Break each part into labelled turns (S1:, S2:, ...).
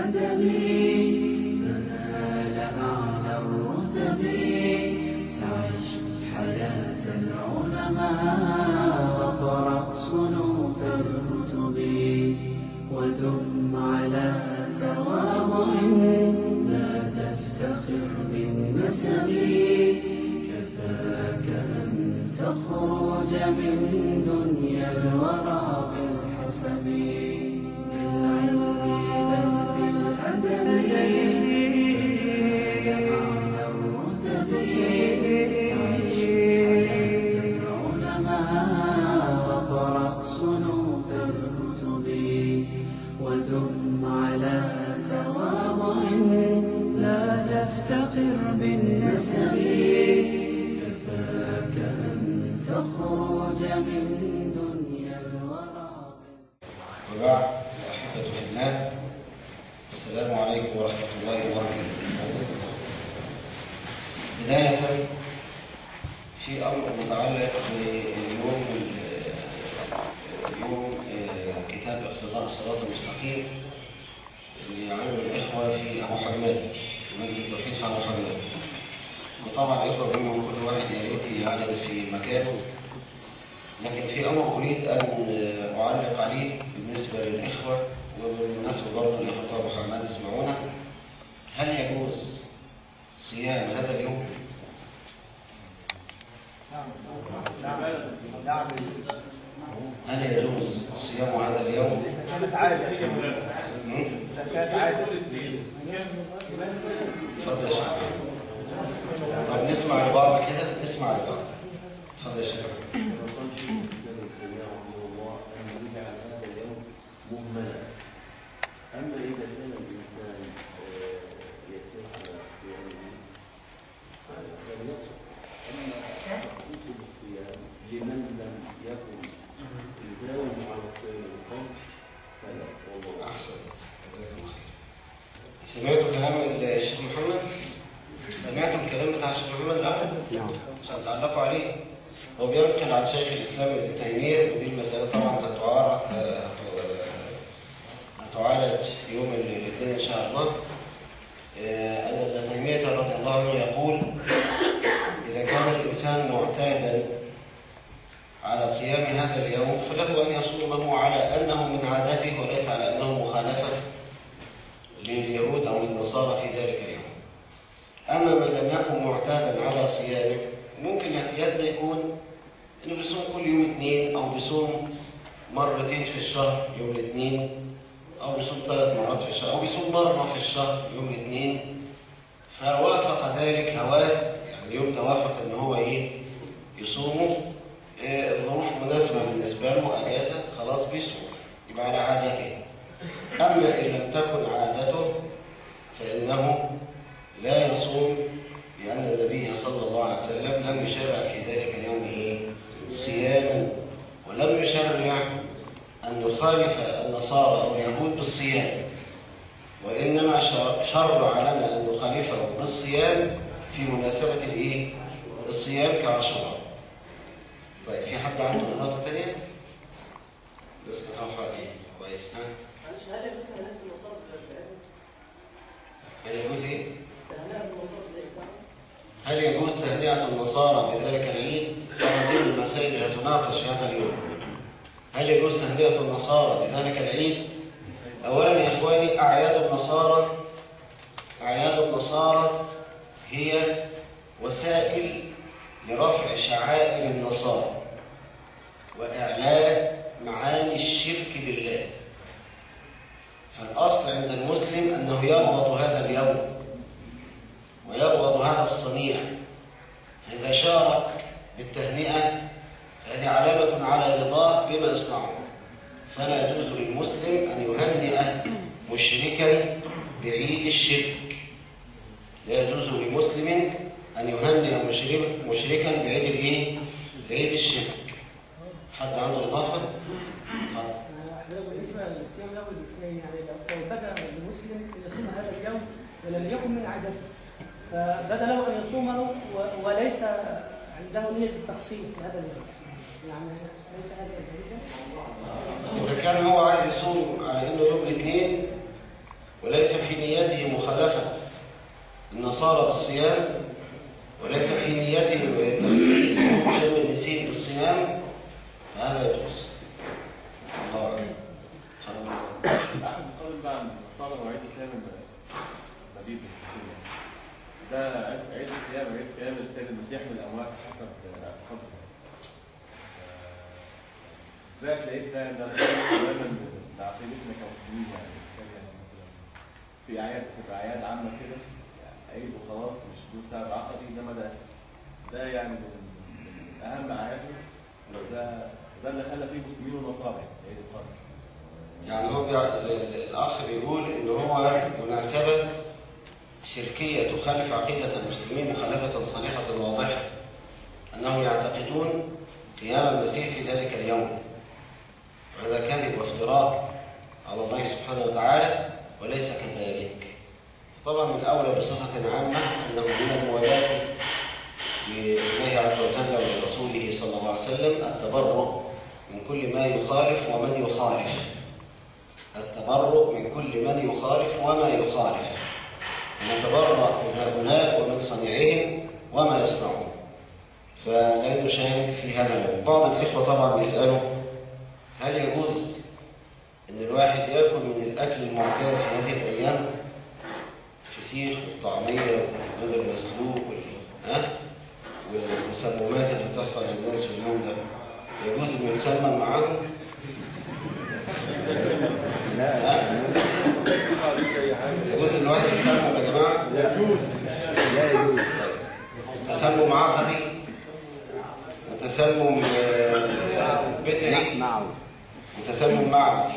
S1: بالأدب تنال أعلى الرتب فعش حياة العلماء وقرأ صنوف الكتب ودم على تواضع لا تفتخر بالنسب كفاك أن تخرج من دنيا الورى بالحسب بالعلم بل بالأدب معنى الرتب عيش حياة العلماء وقرأ صنوف الكتب ودم على تواضع لا تفتخر بالنسب كفاك أن تخرج من دنيا الورى
S2: وبعد أحبة في الله السلام عليكم ورحمة الله وبركاته بداية في أمر متعلق باليوم اليوم آه، كتاب اقتضاء الصراط المستقيم اللي عمله الإخوة في أبو حماد في مسجد التوحيد في أبو حماد وطبعا الإخوة منهم كل واحد يا ريت يعلن في مكانه لكن في أمر أريد أن أعلق عليه بالنسبة للإخوة وبالمناسبة برضه الإخوة أبو حماد اسمعونا هل يجوز صيام هذا اليوم؟ هل يجوز صيام هذا اليوم؟
S3: كانت عادة
S2: مم؟
S3: كانت عادة
S2: اتفضل يا شيخ طب نسمع لبعض كده نسمع لبعض اتفضل يا شيخ
S4: أما إذا كان الإنسان آه، يسير على صيامه فليصم أما التخصيص بالصيام لمن لم يكن يداوم على صيام القوم فلا والله
S2: أحسن جزاك الله خير سمعتوا كلام الشيخ محمد؟ سمعتوا الكلام بتاع الشيخ محمد الأول؟ عشان تعلقوا عليه هو بينقل عن شيخ الإسلام ابن تيمية ودي المسألة طبعا هتعارض هتعالج يوم الاثنين إن شاء الله آه، أن ابن تيمية رضي الله عنه يقول إذا كان الإنسان معتادا على صيام هذا اليوم فله أن يصومه على أنه من عادته وليس على أنه مخالفة لليهود أو للنصارى في ذلك اليوم أما من لم يكن معتادا على صيامه ممكن الاعتياد ده يكون إنه بيصوم كل يوم اثنين أو بيصوم مرتين في الشهر يوم الاثنين أو بيصوم ثلاث مرات في الشهر أو بيصوم مرة في الشهر يوم الاثنين فوافق ذلك هواه يعني اليوم ده وافق إن هو إيه يصومه إيه، الظروف مناسبة بالنسبة له أجازة خلاص بيصوم يبقى على عادته أما إن لم تكن عادته فإنه لا يصوم لأن النبي صلى الله عليه وسلم لم يشرع في ذلك اليوم إيه؟ صياما ولم يشرع أن نخالف النصارى أو اليهود بالصيام وإنما شر- شرع لنا أن نخالفه بالصيام في مناسبة الإيه؟ الصيام كعاشوراء طيب في حد عنده إضافة تانية؟ بس كتاب دي كويس ها؟ هل يجوز إيه؟ هل يجوز تهنئة النصارى بذلك العيد؟ هذه من المسائل التي تناقش في هذا اليوم. هل يجوز تهنئة النصارى بذلك العيد؟ أولا يا إخواني أعياد النصارى أعياد النصارى هي وسائل لرفع شعائر النصارى وإعلاء معاني الشرك بالله. فالأصل عند المسلم أنه يبغض هذا اليوم ويبغض هذا الصنيع إذا شارك بالتهنئة فهذه علامة على رضاه بما يصنعه فلا يجوز للمسلم أن يهنئ مشركا بعيد الشرك لا يجوز لمسلم أن يهنئ مشرك مشركا بعيد الإيه؟ بعيد الشرك حد عنده إضافة؟ اتفضل
S3: بالنسبة للصيام الأول والاثنين يعني لو لو بدا المسلم أن يصوم هذا اليوم ولم يكن من عادته فبدا له أن يصومه و- وليس عنده نية التخصيص لهذا اليوم يعني ليس هذا جائزا
S2: إذا كان هو عايز يصوم على إنه يوم الاثنين وليس في نيته مخالفة النصارى بالصيام وليس في نيته تخصيص شم النسيم بالصيام فهذا يجوز الله أعلم تفضل.
S5: أحد القول بقى أن النصارى وعيد القيامة مبيد بالكثير ده عيد عيد القيامة عيد قيامة السيد المسيح من الأموات حسب اعتقادهم ازاي تلاقيه ده ده تماما بعقيدتنا كمسلمين يعني يعني مثلا في أعياد بتبقى أعياد عامة كده يعني عيد وخلاص مش له سبب عقدي إنما ده ده يعني من من أهم أعيادهم ده ده اللي خلى فيه مسلمين ونصارى يعني عيد القدر
S2: يعني هو بيع... ال- ال- الأخ بيقول إن هو مناسبة شركية تخالف عقيدة المسلمين مخالفة صريحة واضحة أنهم يعتقدون قيام المسيح في ذلك اليوم وهذا كذب وافتراء على الله سبحانه وتعالى وليس كذلك طبعا الأولى بصفة عامة أنه من الموالاة لله عز وجل ولرسوله صلى الله عليه وسلم التبرؤ من كل ما يخالف ومن يخالف التبرؤ من كل من يخالف وما يخالف نتبرأ من هؤلاء ومن صنيعهم وما يصنعون فلا نشارك في هذا اليوم بعض الإخوة طبعا بيسألوا هل يجوز أن الواحد يأكل من الأكل المعتاد في هذه الأيام الفسيخ والطعمية والبيض المسلوق وال- ها والتسممات اللي بتحصل للناس في اليوم ده يجوز أن يتسمم معاهم؟ ها؟ يجوز ان الواحد يتسمم يا جماعه؟ يجوز لا يجوز تسمم عقدي وتسمم آه، بدعي
S6: معه
S2: وتسمم معوي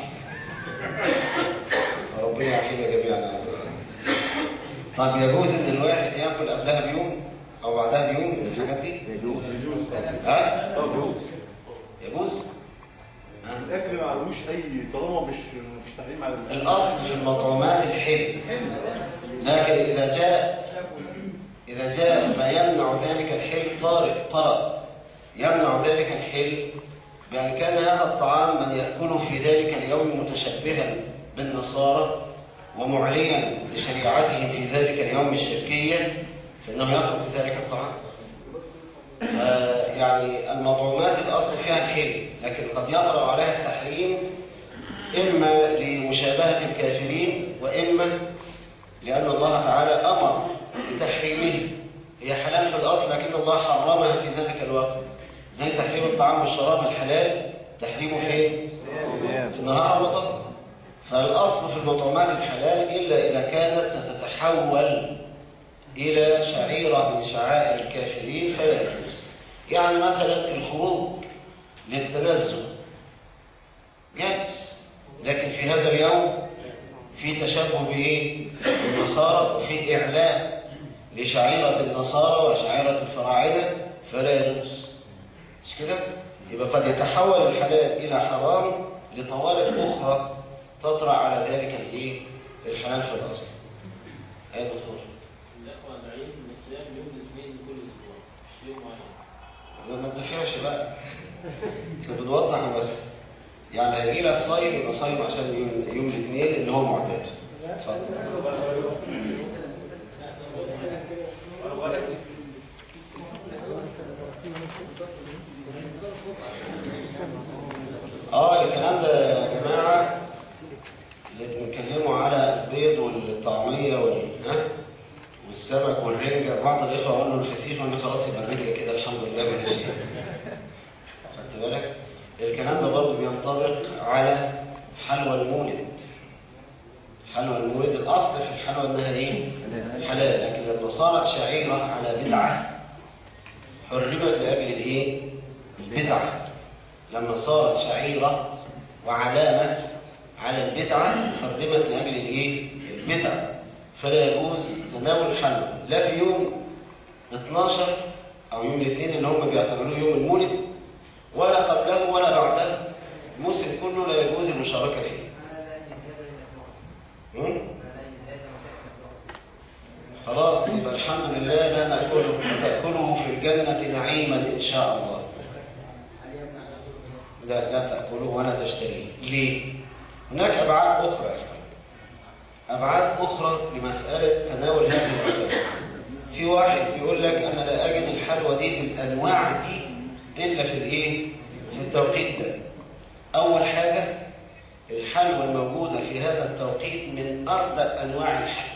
S2: ربنا يعافينا جميعا يا رب العالمين. طب يجوز ان الواحد ياكل قبلها بيوم او بعدها بيوم من الحاجات دي؟
S6: يجوز
S2: ها؟
S6: يجوز
S2: يجوز؟ ها؟
S7: الاكل ما عليهوش اي طالما مش مفيش تحريم على الأكل.
S2: الأصل في المطعومات الحل لكن إذا جاء إذا جاء ما يمنع ذلك الحل طارئ طرأ يمنع ذلك الحل بأن كان هذا الطعام من يأكله في ذلك اليوم متشبها بالنصارى ومعليا لشريعتهم في ذلك اليوم الشركية فإنه يترك ذلك الطعام آه، يعني المطعومات الأصل فيها الحل لكن قد يطرأ عليها التحريم إما لمشابهة الكافرين وإما لأن الله تعالى أمر بتحريمه هي حلال في الأصل لكن الله حرمها في ذلك الوقت زي تحريم الطعام والشراب الحلال تحريمه فين؟ في نهار رمضان فالأصل في المطعومات الحلال إلا إذا كانت ستتحول إلى شعيرة من شعائر الكافرين فلا يجوز يعني مثلا الخروج للتنزه جائز لكن في هذا اليوم في تشبه بايه بالنصارى وفي اعلاء لشعيره النصارى وشعيره الفراعنه فلا يجوز مش كده يبقى قد يتحول الحلال الى حرام لطوارئ اخرى تطرا على ذلك الايه الحلال في الاصل هذا دكتور
S8: الإخوة داعين إن الصيام يوم الاثنين كل أسبوع مش يوم واحد
S2: ما تدفعش بقى احنا بنوضح بس يعني هيجي لها صايم يبقى صايم عشان يوم, يوم الاثنين اللي هو معتاد اتفضل اه الكلام ده يا جماعه اللي بنتكلموا على البيض والطعميه وال ها والسمك والرنجه بعض الاخوه قالوا الفسيخ قالوا لي خلاص يبقى الرنجه كده الحمد لله ما هيش خدت بالك الكلام ده برضه بينطبق على حلوى المولد حلوى المولد الاصل في الحلوى انها ايه حلال لكن لما صارت شعيره على بدعه حرمت لاجل الايه البدعه لما صارت شعيره وعلامه على البدعه حرمت لاجل الايه البدعه فلا يجوز تناول الحلوى لا في يوم 12 او يوم الاثنين اللي هم بيعتبروه يوم المولد ولا قبله ولا بعده الموسم كله لا يجوز المشاركه فيه هم؟ خلاص يبقى الحمد لله لا ناكله تاكله في الجنه نعيما ان شاء الله لا لا تاكله ولا تشتريه ليه هناك ابعاد اخرى يا اخوان أبعاد أخرى لمسألة تناول هذه الأكلات في واحد بيقول لك أنا لا أجد الحلوى دي بالأنواع دي إلا في الإيه؟ في التوقيت ده أول حاجة الحلوى الموجودة في هذا التوقيت من أرضى أنواع الحلوى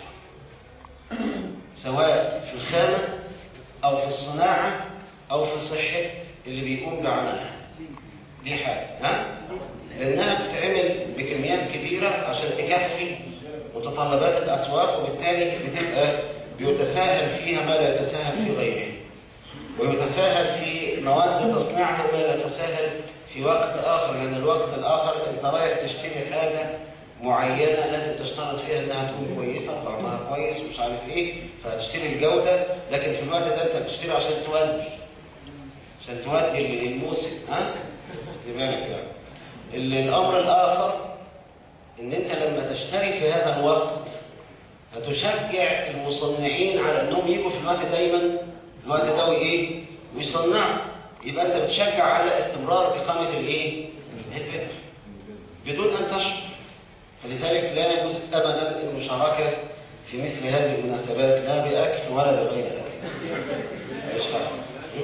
S2: سواء في الخامة أو في الصناعة أو في صحة اللي بيقوم بعملها دي حاجة ها؟ لأنها بتتعمل بكميات كبيرة عشان تكفي متطلبات الأسواق وبالتالي بتبقى بيتساهل فيها ما لا يتساهل في غيره ويتساهل في مواد تصنيعها ما لا يتساهل في وقت آخر لأن الوقت الآخر أنت رايح تشتري حاجة معينة لازم تشترط فيها إنها تكون كويسة وطعمها كويس ومش عارف إيه فهتشتري الجودة لكن في الوقت ده أنت بتشتري عشان تودي عشان تودي الموسم ها؟ في بالك يعني ال- الأمر الآخر إن أنت لما تشتري في هذا الوقت هتشجع المصنعين على أنهم يجوا في الوقت دايما الوقت ده وإيه؟ ويصنعوا يبقى أنت بتشجع على استمرار إقامة الإيه؟ البدع بدون أن تشعر فلذلك لا يجوز أبدا المشاركة في مثل هذه المناسبات لا بأكل ولا بغير أكل مش حاجة.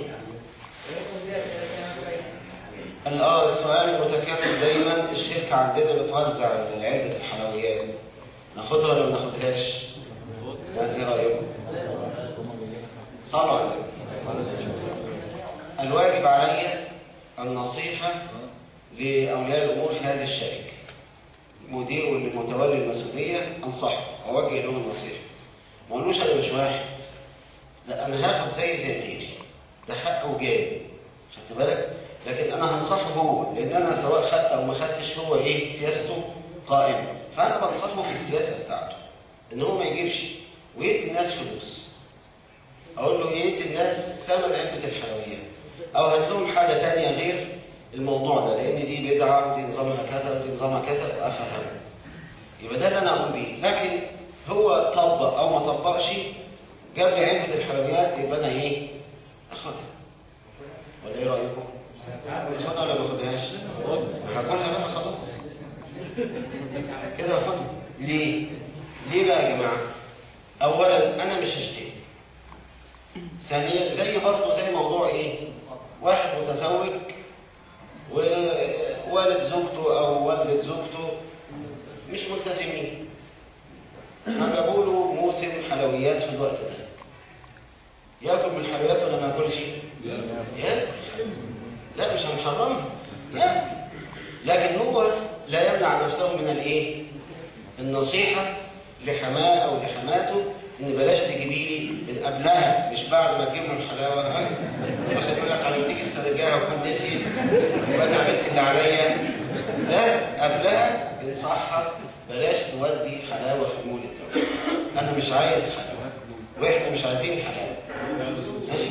S2: اه السؤال المتكرر دايما الشركة عندنا بتوزع علبة الحلويات ناخدها ولا ما ناخدهاش؟ لا، ايه رأيكم؟ صلوا على النبي الواجب علي النصيحة لأولياء الأمور في هذه الشركة المدير والمتولي المسؤولية أنصحه أوجه لهم النصيحة ما اقولوش أنا مش واحد لا أنا هاخد زي زي غيري ده حق وجاي خدت بالك؟ لكن انا هنصحه هو لان انا سواء خدت او ما خدتش هو ايه سياسته قائمه فانا بنصحه في السياسه بتاعته ان هو ما يجيبش ويدي الناس فلوس اقول له يدي الناس ثمن علبه الحلويات او هات لهم حاجه تانية غير الموضوع ده لان دي بدعه ودي نظامها كذا ودي نظامها كذا افهمه يبقى ده اللي انا اقوم بيه لكن هو طبق او ما طبقش جاب لي علبه الحلويات يبقى انا ايه اخدها ولا ايه رايكم اخدها ولا ما اخدهاش هاكلها بقى خلاص كده هاخدها ليه ليه بقى يا جماعه اولا انا مش هشتري ثانيا زي برضه زي موضوع ايه واحد متزوج ووالد زوجته او والده زوجته مش ملتزمين فجابوا له موسم حلويات في الوقت ده ياكل من الحلويات ولا ما ياكلش ياكل لا مش هنحرمها لا لكن هو لا يمنع نفسه من الايه النصيحه لحماه او لحماته ان بلاش تجيبي لي من قبلها مش بعد ما تجيب له الحلاوه ها عشان يقول لك لما تيجي تسترجعها وكنت نسيت يبقى انا عملت اللي عليا لا قبلها انصحها بلاش تودي حلاوه في مول الدوله انا مش عايز حلاوه واحنا مش عايزين حلاوه ماشي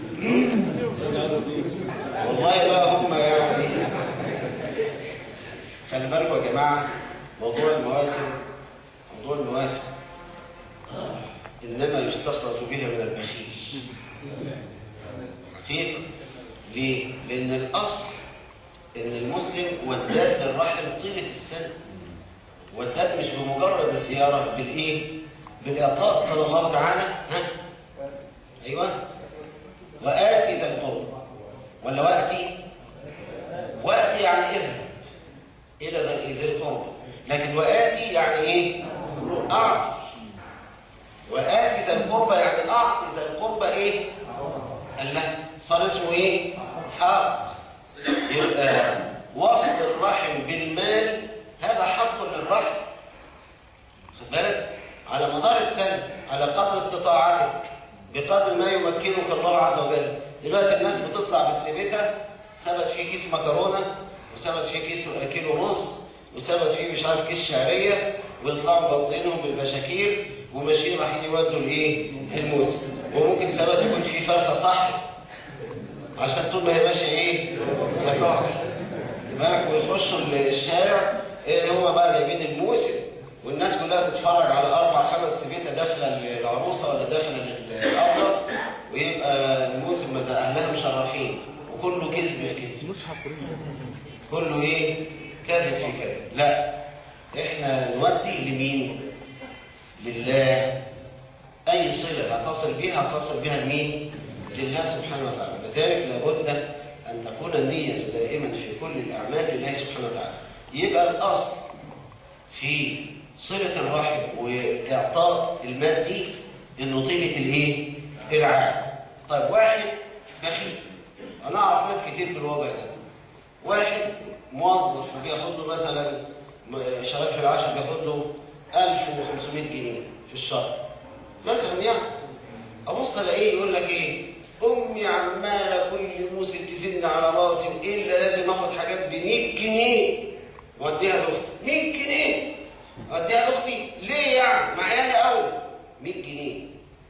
S2: والله بقى هم يعني خلي بالكم يا جماعه موضوع المواسم موضوع المواسم انما يستخرج بها من البخيل حقيقه ليه؟ لان الاصل ان المسلم وداد للرحم طيله السنه وداد مش بمجرد الزياره بالايه؟ بالاعطاء قال الله تعالى ها ايوه واتي ذا القربى ولا واتي واتي يعني اذهب الى ذا ذي القربى لكن واتي يعني ايه اعطي واتي ذا القربى يعني اعطي ذا القربى ايه قال لا صار اسمه ايه حق يبقى وصل الرحم بالمال هذا حق للرحم خد بالك على مدار السنه على قدر استطاعتك بقدر ما يمكنك الله عز وجل دلوقتي الناس بتطلع بالسبيكه ثبت فيه كيس مكرونه وثبت فيه كيس كيلو رز وثبت فيه مش عارف كيس شعريه ويطلعوا مبطينهم بالبشاكير وماشيين رايحين يودوا الايه الموسم وممكن ثبت يكون فيه فرخه صح عشان طول ما هي ماشيه ايه يقعد بالك ويخشوا الشارع ايه هو بقى جايبين الموسم والناس كلها تتفرج على اربع خمس سبيته داخله العروسه ولا داخله الابله ويبقى الموسم ده اهلها مشرفين وكله كذب في كذب كله ايه كذب في كذب لا احنا نودي لمين لله أي صلة هتصل بها هتصل بها لمين؟ لله سبحانه وتعالى لذلك لابد أن تكون النية دائما في كل الأعمال لله سبحانه وتعالى يبقى الأصل في صلة الرحم وإعطاء المادي إنه طيبة الإيه؟ العام طيب واحد بخيل أنا أعرف ناس كتير بالوضع ده واحد موظف بياخد له مثلا م- شغال في العشر بياخد له 1500 جنيه في الشهر مثلا يعني ابص الاقيه يقول لك ايه امي عماله كل موسم تزن على راسي الا لازم اخد حاجات ب 100 جنيه واديها لاختي 100 جنيه اديها لاختي ليه يعني معايا قوي 100 جنيه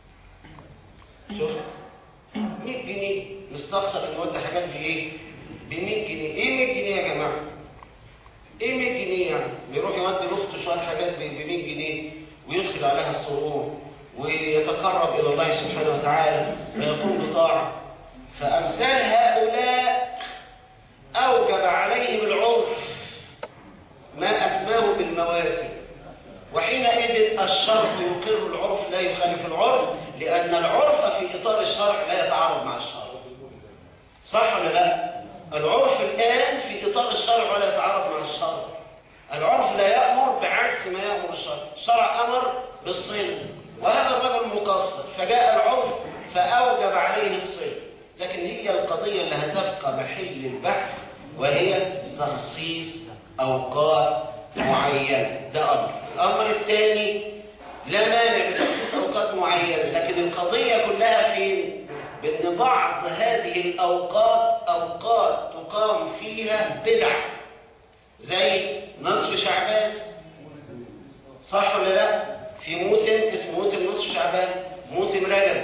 S2: شفت 100 جنيه مستخسر ان يودي حاجات بايه ب 100 جنيه ايه 100 جنيه يا جماعه ايه 100 جنيه يعني بيروح يودي لاخته شويه حاجات ب 100 جنيه ويدخل عليها السرور ويتقرب الى الله سبحانه وتعالى ويقوم بطاعه فامثال هؤلاء اوجب عليهم العرف ما اسماه بالمواسم وحينئذ الشرع يقر العرف لا يخالف العرف لان العرف في اطار الشرع لا يتعارض مع الشرع صح ولا لا العرف الآن في إطار الشرع ولا يتعارض مع الشرع العرف لا يأمر بعكس ما يأمر الشرع الشرع أمر بالصلة وهذا الرجل مقصر فجاء العرف فأوجب عليه الصلة لكن هي القضية اللي هتبقى محل البحث وهي تخصيص أوقات معينة ده أمر الأمر الثاني لا مانع من تخصيص أوقات معينة لكن القضية كلها فين؟ بأن بعض هذه الأوقات أوقات تقام فيها بدع زي نصف شعبان صح ولا لا؟ في موسم اسمه موسم نصف شعبان موسم رجب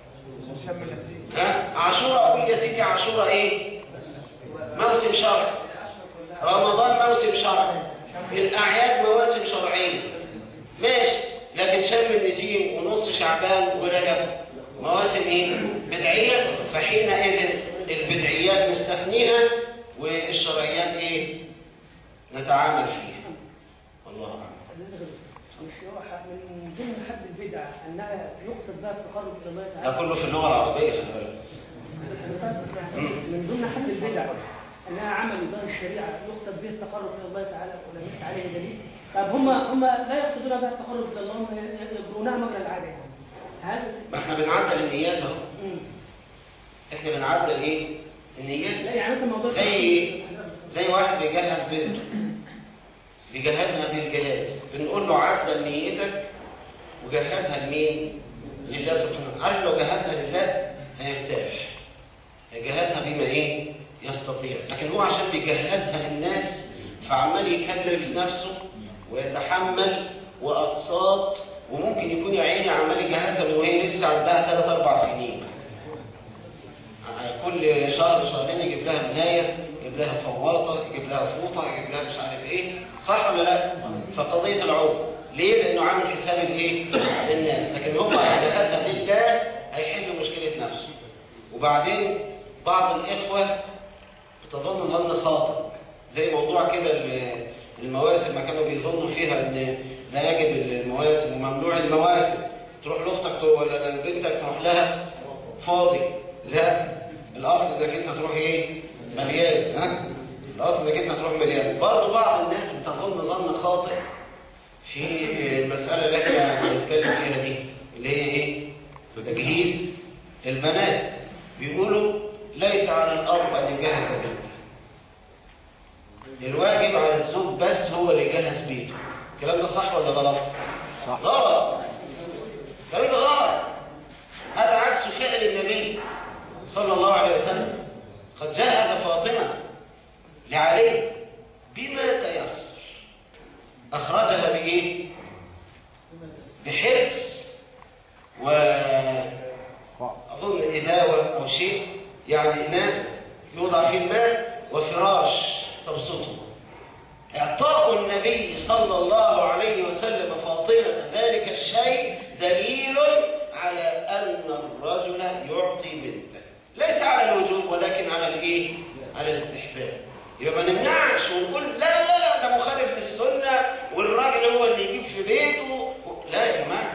S2: ها عاشوراء أقول يا سيدي عاشوراء إيه؟ موسم شرعي رمضان موسم شرعي الأعياد مواسم شرعية ماشي لكن شم النسيم ونص شعبان ورجب مواسم ايه بدعيه فحينئذ البدعيات نستثنيها والشرعيات ايه نتعامل فيها والله اعلم
S3: مش هو ح- من ضمن حد البدع انها يقصد بها التقرب الى الله
S2: ده
S3: تعالى
S2: كله في اللغه العربيه خلي بالك
S3: من ضمن حد البدع انها عمل ضمن الشريعه يقصد به التقرب الى الله تعالى ولم يأت عليه دليل طب هم هم لا يقصدون بها التقرب الى الله هم يجرونها مجرى العاده يعني هل
S2: ما احنا بنعدل النيات اهو
S3: مم.
S2: احنا بنعدل ايه النيات
S3: لا يعني مثلا موضوع
S2: زي ايه زي واحد بيجهز بنته بيجهزها بالجهاز بنقول له عدل نيتك وجهزها لمين لله سبحانه وتعالى عارف لو جهزها لله هيرتاح هيجهزها بما ايه يستطيع لكن هو عشان بيجهزها للناس فعمال يكلف نفسه ويتحمل واقساط وممكن يكون يا عيني عمال يجهزها من وهي لسه عندها 3 4 سنين كل شهر شهرين يجيب لها ملايه يجيب لها فواطه يجيب لها فوطه يجيب لها مش عارف ايه صح ولا لا فقضيه العمر ليه لانه عامل حساب الايه الناس لكن هو هيجهزها لله هيحل مشكله نفسه وبعدين بعض الاخوه بتظن ظن خاطئ زي موضوع كده ال- المواسم ما كانوا بيظنوا فيها ان لا يجب المواسم وممنوع المواسم تروح لاختك ولا لبنتك تروح لها فاضي لا الاصل انك انت تروح ايه مليان ها الاصل انك انت تروح مليان برضه بعض الناس بتظن ظن خاطئ في المساله اللي احنا بنتكلم فيها دي اللي هي ايه تجهيز البنات بيقولوا ليس على الاب ان يجهز بنته الواجب على الزوج بس هو اللي يجهز بيته الكلام ده صح ولا غلط صح غلط الكلام ده غلط هذا عكس فعل النبي صلى الله عليه وسلم قد جهز فاطمة لعلي بما تيسر أخرجها بإيه؟ بحرص وأظن إداوة أو شيء يعني إناء يوضع فيه الماء وفراش تبسطه إعطاء النبي صلى الله عليه وسلم فاطمة ذلك الشيء دليل على أن الرجل يعطي بنته ليس على الوجوب ولكن على الإيه؟ على الاستحباب يبقى ما نمنعش ونقول لا لا لا ده مخالف للسنة والراجل هو اللي يجيب في بيته لا يا جماعة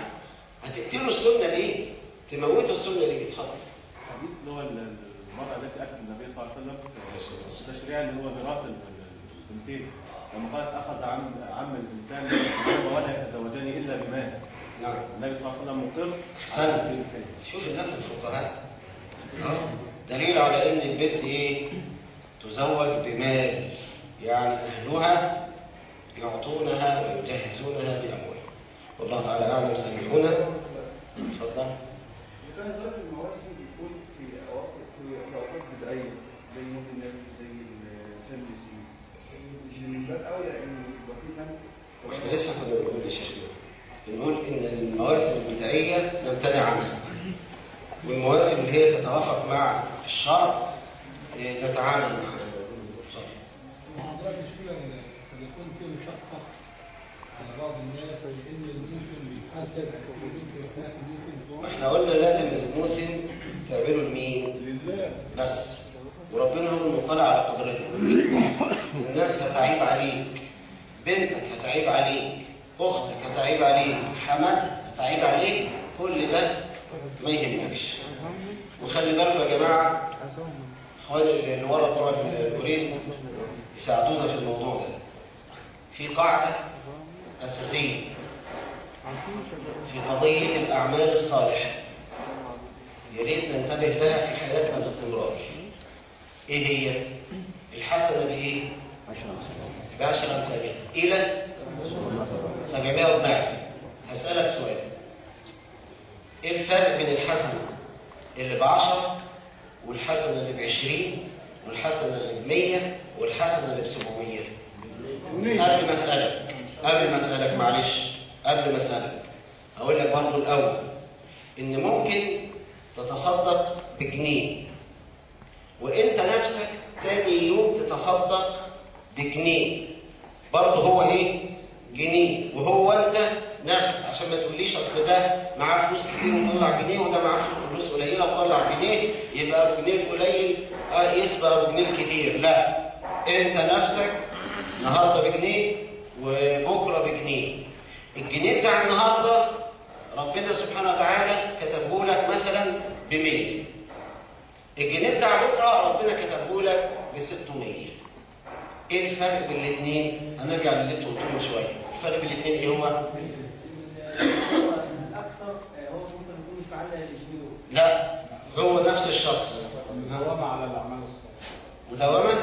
S5: التفكير لما قالت اخذ عم عم الانسان ولا يتزوجان الا بمال
S2: نعم
S5: النبي صلى الله عليه وسلم مقر
S2: أحسنت.
S5: في الكلام.
S2: شوف الناس الفقهاء آه. دليل على ان البنت ايه تزوج بمال يعني اهلها يعطونها ويجهزونها باموال والله تعالى اعلم سامحونا اتفضل
S6: كان غير المواسم بيكون في اوقات في اوقات بدائيه زي مولد النبي زي الشمس مش من باب اولى ان يبقى في من
S2: واحنا لسه كنا بنقول يا شيخنا بنقول ان المواسم البدائيه نمتنع عنها والمواسم اللي هي تتوافق مع الشرع إيه، نتعامل معها اتفضل.
S9: المحاضرات مشكلة إن قد يكون في مشقة على بعض الناس إن الموسم بيحدد وبنت أثناء الموسم
S2: واحنا قلنا لازم الموسم تعمله لمين؟
S9: لله
S2: بس وربنا هو المطلع على قدرتك الناس هتعيب عليك بنتك هتعيب عليك اختك هتعيب عليك حماتك هتعيب عليك كل ده ما يهمكش وخلي بالكم يا جماعه اخواني اللي ورا بتوع الكورين يساعدونا في الموضوع ده في قاعده اساسيه في قضيه الاعمال الصالحه يا ريت ننتبه لها في حياتنا باستمرار ايه هي الحسنه بايه بعشر امثالها الى 700 ضعف هسالك سؤال ايه الفرق بين الحسنه اللي بعشرة والحسنه اللي بعشرين والحسنه اللي بمية والحسنه اللي بسبعمية قبل ما اسالك قبل ما اسالك معلش قبل ما اسالك هقول لك برضه الاول ان ممكن تتصدق بجنيه وانت نفسك تاني يوم تتصدق بجنيه برضه هو ايه جنيه وهو انت نفسك عشان ما تقوليش اصل ده معاه فلوس كتير وطلع جنيه وده معاه فلوس قليله وطلع جنيه يبقى ابو جنيه القليل آه يسبق ابو جنيه الكتير لا انت نفسك النهارده بجنيه وبكره بجنيه الجنيه بتاع النهارده ربنا سبحانه وتعالى كتبه لك مثلا ب 100 الجنيه بتاع بكره ربنا كتبه لك ب 600 ايه الفرق بين الاثنين هنرجع للي انتوا قلتوه من شويه الفرق بين الاثنين ايه هو
S3: هو الاكثر آه، هو ممكن يكون مش معلق الجنيه
S2: لا هو نفس الشخص
S9: المداومة على الأعمال الصالحة
S2: مداومه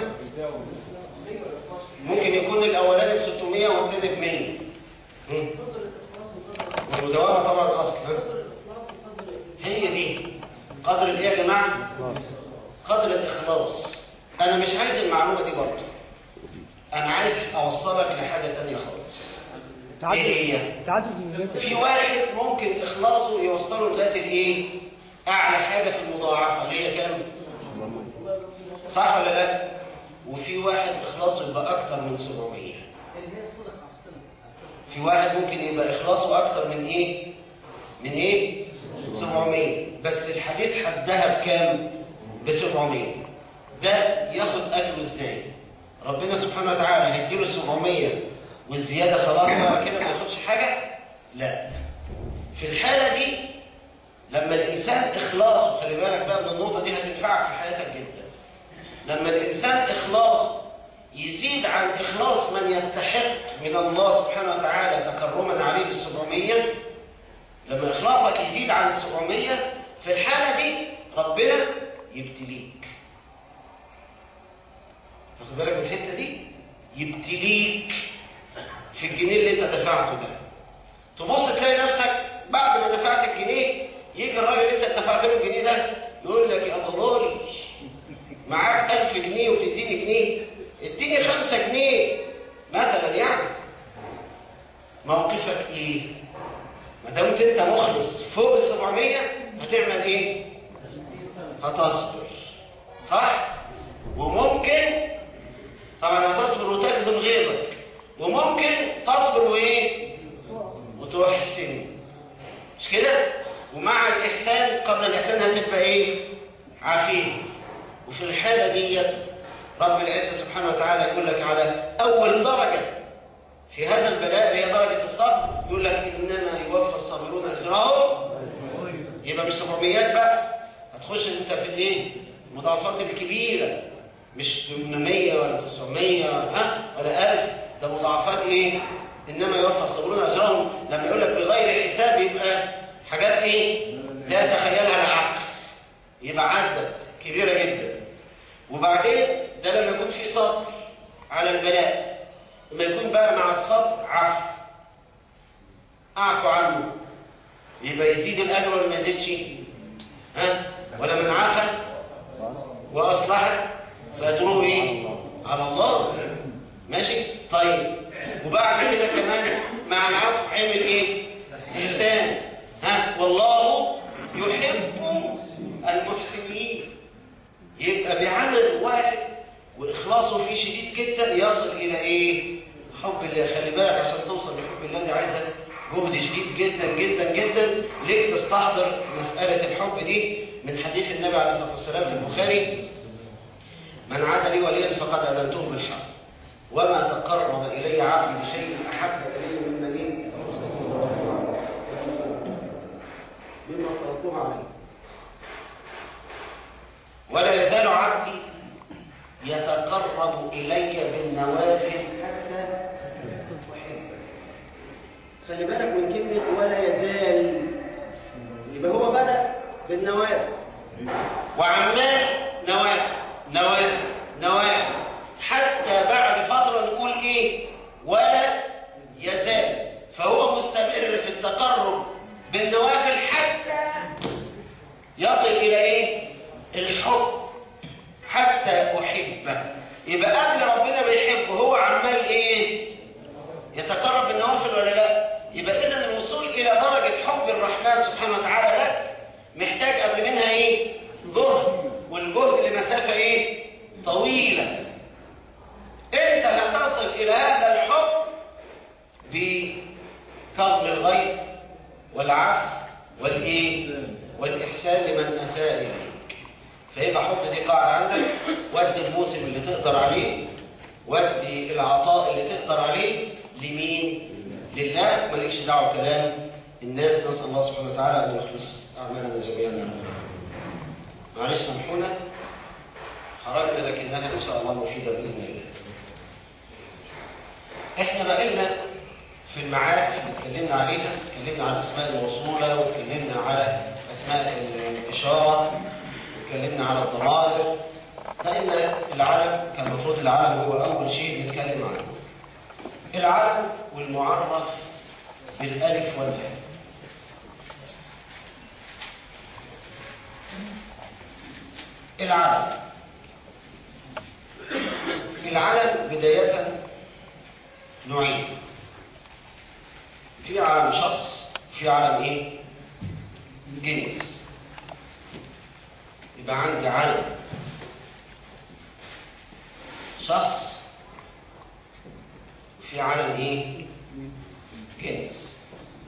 S2: ممكن يكون الاولاني ب 600 والثاني ب 100 مم. والمداومه طبعا اصل ها؟ هي دي قدر الايه يا جماعه قدر الاخلاص انا مش عايز المعلومه دي برضه انا عايز اوصلك لحاجه تانية خالص ايه هي
S10: تعدد من
S2: في واحد ممكن اخلاصه يوصله لغايه الايه اعلى حاجه في المضاعفه اللي هي كام صح ولا لا وفي واحد اخلاصه يبقى اكتر من 700
S3: اللي هي الصدق على الصدق
S2: في واحد ممكن يبقى اخلاصه اكتر من ايه من ايه 700 بس الحديث حدها بكام ب 700 ده ياخد اجره ازاي ربنا سبحانه وتعالى هيديله 700 والزياده خلاص بقى كده ما ياخدش حاجه لا في الحاله دي لما الانسان اخلاصه خلي بالك بقى من النقطه دي هتنفعك في حياتك جدا لما الانسان اخلاصه يزيد عن إخلاص من يستحق من الله سبحانه وتعالى تكرما عليه بالسبعمية لما إخلاصك يزيد عن السبعمية في الحالة دي ربنا يبتليك تاخد بالك من الحتة دي يبتليك في الجنيه اللي انت دفعته ده تبص تلاقي نفسك بعد ما دفعت الجنيه يجي الراجل اللي انت دفعت له الجنيه ده يقول لك يا ضلالي معاك ألف جنيه وتديني جنيه اديني خمسة جنيه مثلا يعني موقفك ايه ما دامت انت مخلص فوق ال 700 هتعمل ايه هتصبر صح وممكن طبعا هتصبر وتكظم غيظك وممكن تصبر وايه وتحسن مش كده ومع الاحسان قبل الاحسان هتبقى ايه عفيف وفي الحاله ديت رب العزة سبحانه وتعالى يقول لك على أول درجة في هذا البلاء اللي هي درجة الصبر يقول لك إنما يوفى الصابرون أجرهم يبقى مش 700 بقى هتخش أنت في الإيه؟ المضاعفات الكبيرة مش 800 ولا 900 ها ولا 1000 ده مضاعفات ايه انما يوفى الصابرون اجرهم لما يقول لك بغير حساب يبقى حاجات ايه لا يتخيلها العقل يبقى عدت كبيره جدا وبعدين ده لما يكون في صبر على البلاء لما يكون بقى مع الصبر عفو اعفو عنه يبقى يزيد الاجر ولا ما يزيدش ها ولا من عفا واصلح فاجره ايه على الله ماشي طيب وبعد كده كمان مع العفو عمل ايه لسان ها والله يحب المحسنين يبقى بعمل واحد واخلاصه فيه شديد جدا يصل الى ايه حب الله خلي بالك عشان توصل لحب الله دي عايزه جهد شديد جدا جدا جدا ليك تستحضر مساله الحب دي من حديث النبي عليه الصلاه والسلام في البخاري من عاد لي وليا فقد اذنته بالحق وما تقرب الي عبدي بشيء احب الي مما ايه مما افترضته عليه ولا يزال عبدي يتقرب الي بالنوافل حتى احبه خلي بالك من كلمه ولا يزال يبقى هو بدا بالنوافل وعمال نوافل نوافل نوافل حتى بعد فتره نقول ايه ولا يزال فهو مستمر في التقرب بالنوافل حتى يصل الى ايه الحب حتى احبه يبقى قبل ربنا ما يحبه هو عمال ايه يتقرب بالنوافل ولا لا يبقى اذا الوصول الى درجه حب الرحمن سبحانه وتعالى ده محتاج قبل منها ايه جهد والجهد لمسافه ايه طويله انت هتصل الى هذا الحب بكظم الغيظ والعفو والايه والاحسان لمن اساء اليك فيبقى حط دي قاعده عندك ودي الموسم اللي تقدر عليه ودي العطاء اللي تقدر عليه لمين لله مالكش دعوه بكلام الناس نسال الله سبحانه وتعالى ان يخلص اعمالنا جميعا يا رب معلش سامحونا خرجنا لكنها ان شاء الله مفيده باذن الله احنا بقينا في المعارف اللي اتكلمنا عليها اتكلمنا عن اسماء الموصوله واتكلمنا على اسماء الاشاره واتكلمنا على الضمائر بقينا العلم كان المفروض العلم هو اول شيء نتكلم عنه العلم والمعرف بالالف والهاء العلم العلم بداية نوعين في علم شخص وفي علم ايه جنس يبقى عندي علم شخص وفي علم ايه جنس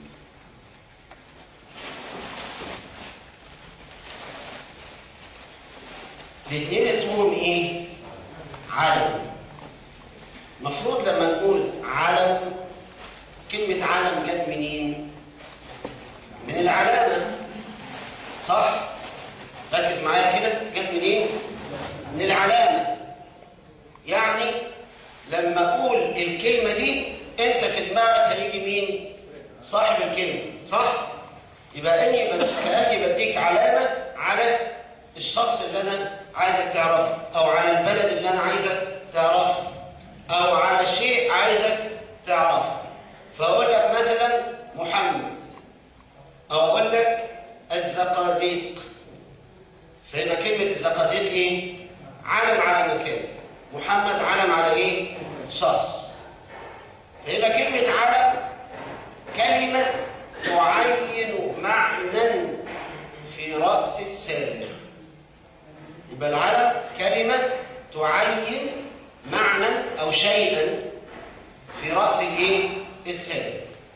S2: الاثنين اسمهم ايه علم المفروض لما نقول علم كلمة علم جت منين؟ من العلامة صح؟ ركز معايا كده جت منين؟ من العلامة يعني لما أقول الكلمة دي أنت في دماغك هيجي مين؟ صاحب الكلمة صح؟ يبقى أني كأني بديك علامة على الشخص اللي أنا عايزك تعرفه أو على البلد اللي أنا عايزك تعرفه أو على شيء عايزك تعرفه فأقول لك مثلا محمد أو أقول لك الزقازيق فيبقى كلمة الزقازيق إيه؟ علم على مكان محمد علم على إيه؟ شخص فيبقى كلمة علم كلمة تعين معنى في رأس السامع يبقى العلم كلمة تعين معنى أو شيئا في رأس الإيه؟ السامع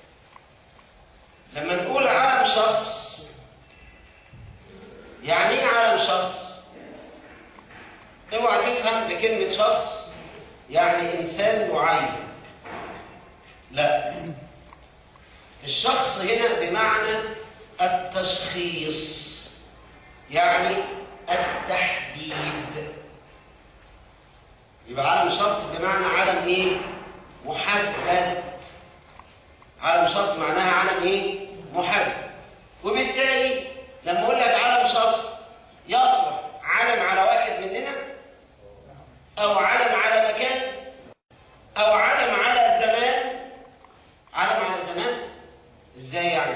S2: لما نقول علم شخص يعني ايه علم شخص اوعى تفهم بكلمة شخص يعني انسان معين لا الشخص هنا بمعنى التشخيص يعني التحديد يبقى علم شخص بمعنى علم ايه محدد علم شخص معناها علم ايه محدد وبالتالي لما اقول لك علم شخص يصلح علم على واحد مننا او علم على مكان او علم على زمان علم على زمان ازاي يعني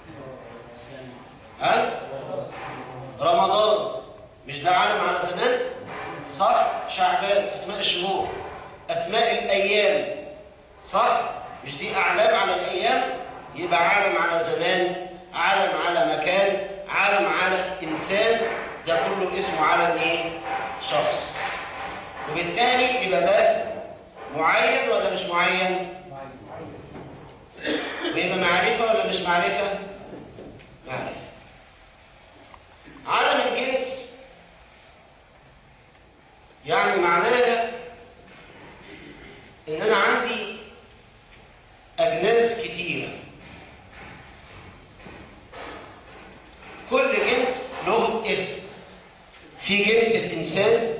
S2: ها رمضان مش ده علم على زمان صح شعبان اسماء الشهور اسماء الايام صح مش دي اعلام على الايام يبقى عالم على زمان عالم على مكان عالم على انسان ده كله اسمه عالم ايه شخص وبالتالي يبقى ده معين ولا مش معين ويبقى معرفه ولا مش معرفه معرفه عالم الجنس يعني معناها ان انا عندي اجناس كتيره كل جنس له اسم في جنس الانسان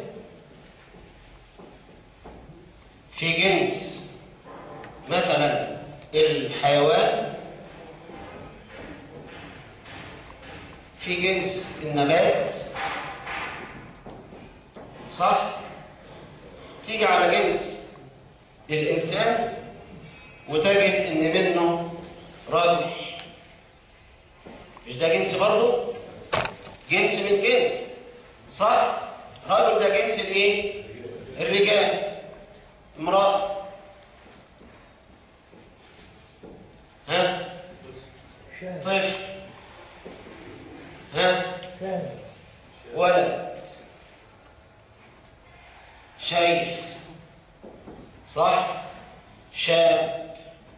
S2: في جنس مثلا الحيوان في جنس النبات صح تيجي على جنس الإنسان وتجد إن منه رجل مش ده جنس برضه جنس من جنس صح رجل ده جنس الايه الرجال امرأة ها طفل ها ولد شيخ صح شاب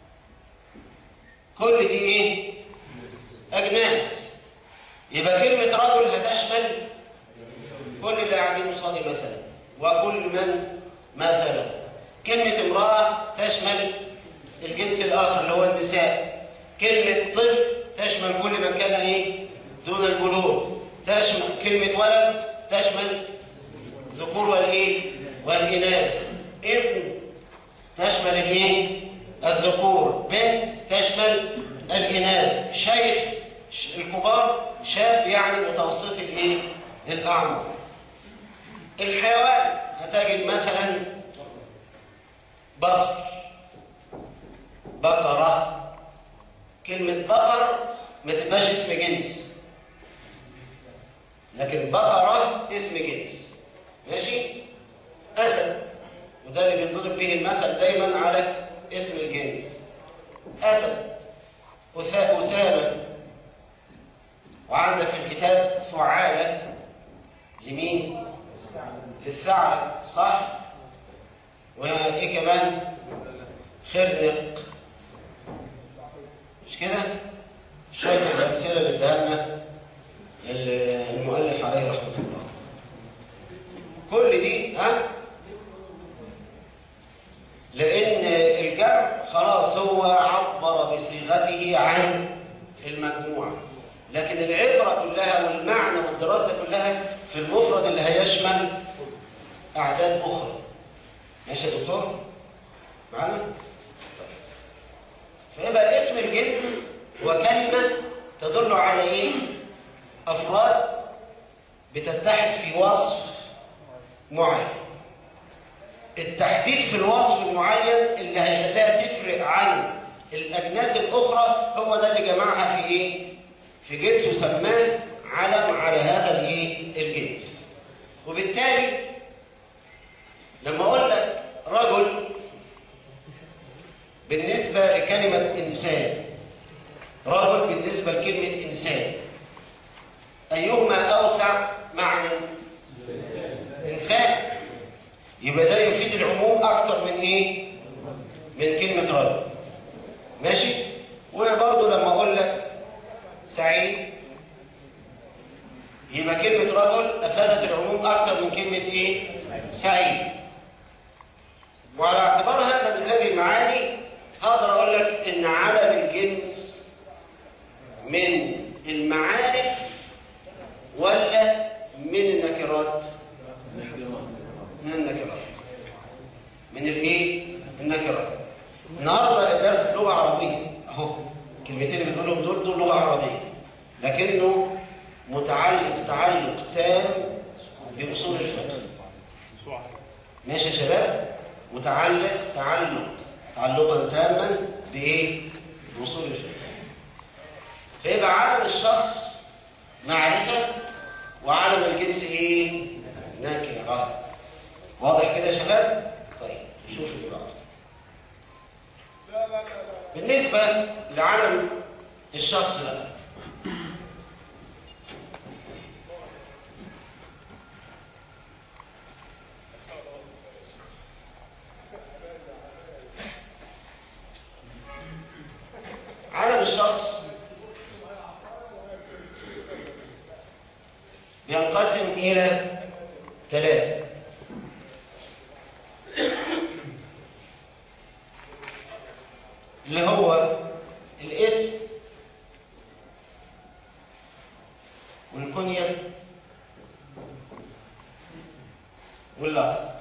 S2: كل دي ايه اجناس يبقى كلمه رجل هتشمل كل اللي قاعدين قصادي مثلا وكل من مثلا كلمه امراه تشمل الجنس الاخر اللي هو النساء كلمه طفل تشمل كل من كان ايه دون البلوغ تشمل كلمه ولد تشمل الذكور والايه والاناث ابن تشمل الايه الذكور بنت تشمل الاناث شيخ الكبار شاب يعني متوسط الايه الاعمار الحيوان هتجد مثلا بقر بقره كلمه بقر ما تبقاش اسم جنس لكن بقره اسم جنس ماشي اسد وده اللي بينضرب به المثل دايما على اسم الجنس اسد أسا- اسامه وعندك في الكتاب فعاله لمين للثعلب صح وايه كمان خرنق مش كده شويه الامثله اللي اداها لنا المؤلف عليه رحمه الله كل دي ها لان الجمع خلاص هو عبر بصيغته عن المجموعه لكن العبره كلها والمعنى والدراسه كلها في المفرد اللي هيشمل اعداد اخرى ماشي يا دكتور معانا طيب. فيبقى اسم الجنس هو كلمه تدل على ايه افراد بتتحد في وصف معين التحديد في الوصف المعين اللي هيخليها تفرق عن الأجناس الأخرى هو ده اللي جمعها في إيه؟ في جنس وسماه علم على هذا الإيه؟ الجنس وبالتالي لما أقول لك رجل بالنسبة لكلمة إنسان رجل بالنسبة لكلمة إنسان أيهما أوسع معنى إنسان يبقى ده يفيد العموم أكتر من إيه؟ من كلمة رجل ماشي؟ وبرضه لما أقول لك سعيد يبقى كلمة رجل أفادت العموم أكتر من كلمة إيه؟ سعيد وعلى اعتبار هذا من هذه المعاني هقدر أقول لك إن علم الجنس من المعارف ولا من النكرات؟ من النكرات لغة عربية اهو الكلمتين اللي بنقولهم دول دول لغة عربية لكنه متعلق تعلق تام بأصول الفقه ماشي يا شباب متعلق تعلق تعلقا تاما بايه بأصول الفقه فيبقى عالم الشخص معرفة وعالم الجنس ايه نكرة واضح كده يا شباب طيب نشوف اللي بعده بالنسبة لعالم الشخص بقى عالم الشخص بينقسم إلى ثلاثة اللي هو الاسم والكنية واللقب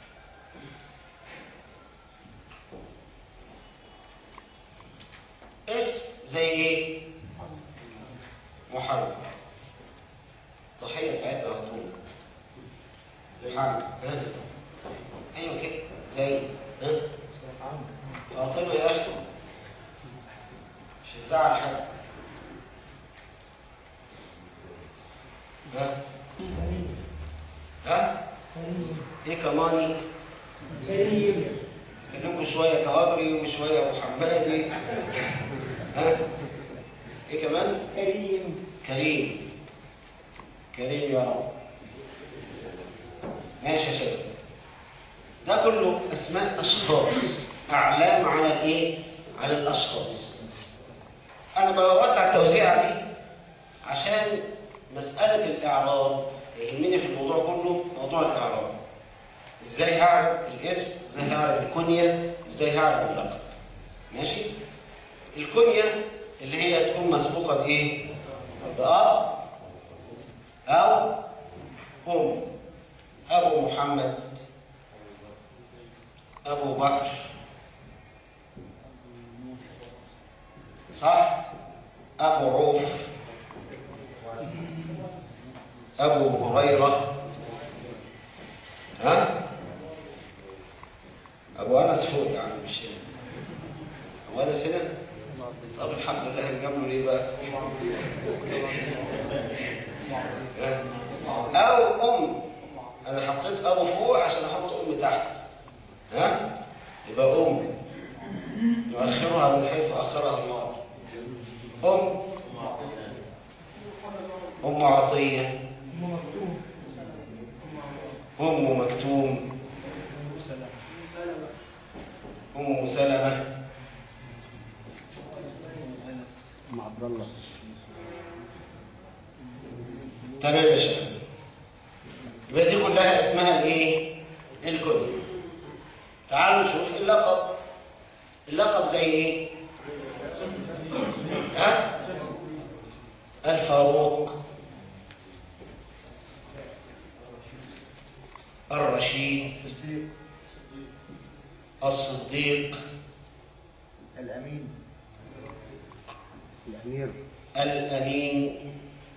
S2: اسم زي ايه؟ محمد ضحية بتاعتنا على طول محمد ها؟ ايوه كده زي ها؟ فاطمة يا اخي مش هتزعل حد ها؟ ها؟ ايه كماني؟
S3: كريم
S2: كلمكم شوية كوابري وشوية محمدي ها؟ ايه كمان؟
S3: كريم
S2: كريم كريم يا رب ماشي يا شباب ده كله اسماء اشخاص اعلام على الايه على الاشخاص انا بوزع التوزيعه دي عشان مساله الاعراب يهمني في الموضوع كله موضوع الاعراب ازاي هعرف الاسم ازاي هعرف الكنيه ازاي هعرف اللقب ماشي الكنيه اللي هي تكون مسبوقه بايه باب او ام ابو محمد ابو بكر صح ابو عوف ابو هريره ها ابو انس فوق يا عم مش هنا ابو انس هنا طب الحمد لله هنجاب له ليه بقى او ام انا حطيت ابو فوق عشان احط ام تحت ها يبقى ام يؤخرها من حيث اخرها الله ام ام عطيه ام مكتوم ام سلمه
S10: ام عبد الله
S2: تمام يا شباب يبقى دي كلها اسمها الايه الكنيه تعالوا نشوف اللقب اللقب زي ايه ها الفاروق الرشيد الصديق
S10: الامين الامير
S2: الامين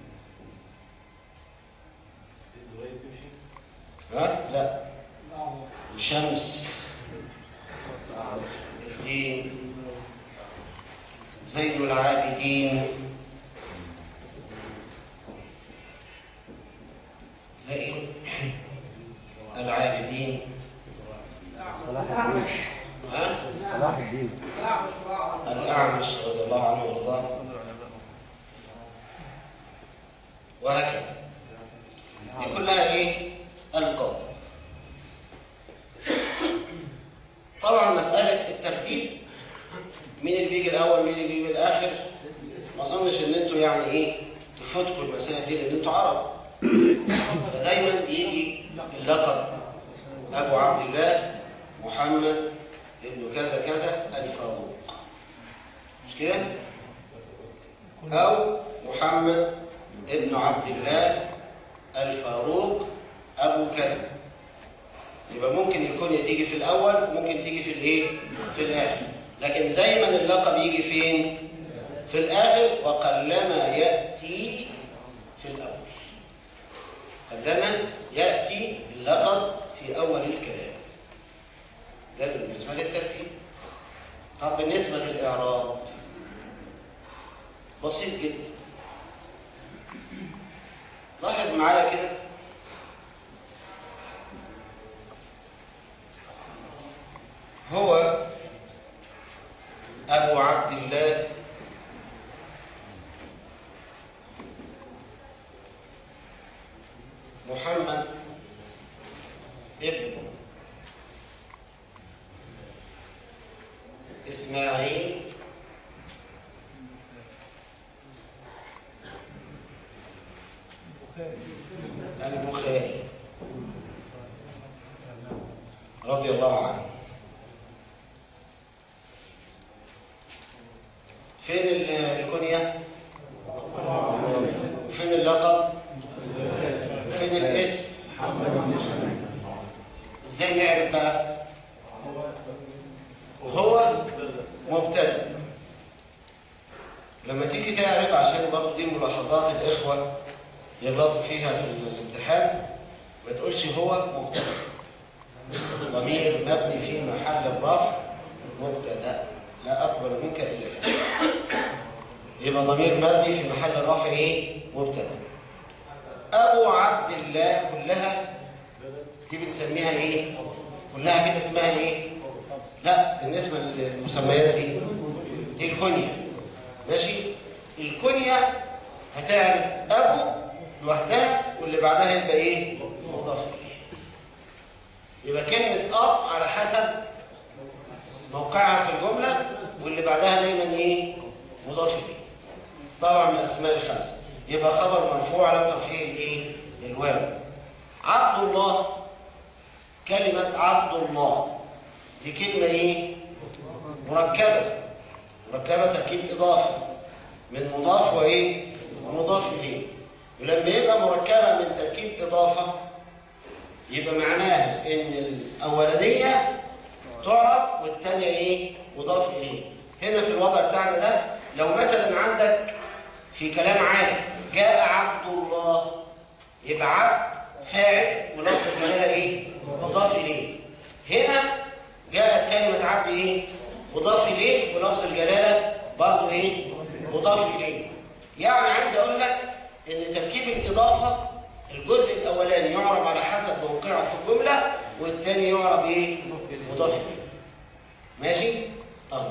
S2: ها لا الشمس الدين زين العابدين زين العابدين
S10: صلاح الدين
S2: ها
S10: صلاح الدين
S2: الأعمش رضي الله عنه وارضاه وهكذا دي كلها ايه القول طبعا مسألة الترتيب مين اللي بيجي الأول مين اللي بيجي الآخر ما أظنش إن أنتوا يعني إيه تفوتكم المسائل دي لأن أنتوا عرب فدايما بيجي اللقب أبو عبد الله محمد ابن كذا كذا الفاروق مش كده؟ أو محمد ابن عبد الله الفاروق أبو كذا يبقى ممكن الكنية تيجي في الأول ممكن تيجي في الإيه؟ في الآخر لكن دايما اللقب يجي فين في الاخر وقلما ياتي في الاول قلما ياتي اللقب في اول الكلام ده بالنسبه للترتيب طب بالنسبه للاعراب بسيط جدا لاحظ معايا كده هو أبو عبد الله محمد ابن إسماعيل البخاري رضي الله عنه فين ال- الكنية فين اللقب فين الاسم ازاي نعرف بقى هو مبتدأ لما تيجي تعرف عشان برضه دي ملاحظات الإخوة يغلطوا فيها في الامتحان ما تقولش هو مبتدأ ضمير مبني في محل الرفع مبتدأ لا أكبر منك إلا أنت يبقى ضمير مبني في محل الرفع إيه؟ مبتدأ أبو عبد الله كلها دي بتسميها إيه؟ كلها كده اسمها إيه؟ لا بالنسبة للمسميات دي دي الكنية ماشي؟ الكنية هتعرف أبو لوحدها واللي بعدها يبقى إيه؟ مضاف إليه يبقى كلمة أب على حسب موقعها في الجملة واللي بعدها دايما إيه؟ مضاف إليه طبعا من الأسماء الخمسة يبقى خبر مرفوع على ترفيع الإيه؟ الواو عبد الله كلمة عبد الله دي كلمة إيه؟ مركبة مركبة تركيب إضافة من مضاف وإيه؟ مضاف إليه ولما يبقى مركبة من تركيب إضافة يبقى معناها إن الأولانية تعرب والثانية إيه؟ مضاف إليه هنا في الوضع بتاعنا ده لو مثلا عندك في كلام عادي جاء عبد الله يبقى عبد فاعل ولفظ الجلالة إيه؟ مضاف إليه هنا جاءت كلمة عبد إيه؟ مضاف إليه ولفظ الجلالة برضه إيه؟ مضاف إليه يعني عايز أقول لك إن تركيب الإضافة الجزء الأولاني يعرب على حسب موقعه في الجملة والثاني يعرب إيه؟ مضاف إليه ماشي؟ أهو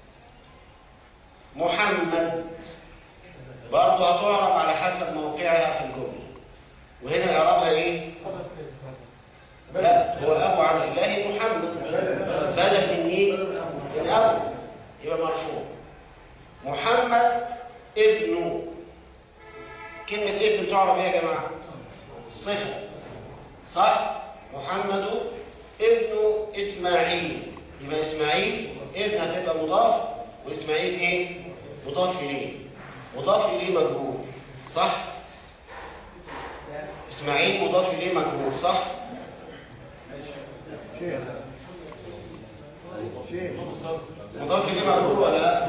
S2: محمد برضه هتعرب على حسب موقعها في الجملة وهنا إعرابها إيه؟ لا هو أبو عبد الله محمد بدل من إيه؟ من أبو يبقى مرفوع محمد ابن كلمة ابن تعرب إيه يا جماعة؟ صفة صح؟ محمد ابن إسماعيل يبقى إسماعيل ابن هتبقى مضاف وإسماعيل إيه؟ مضاف إليه مضاف إليه مجرور صح؟ إسماعيل مضاف إليه مجرور صح؟ مضاف إليه مجرور ولا لا؟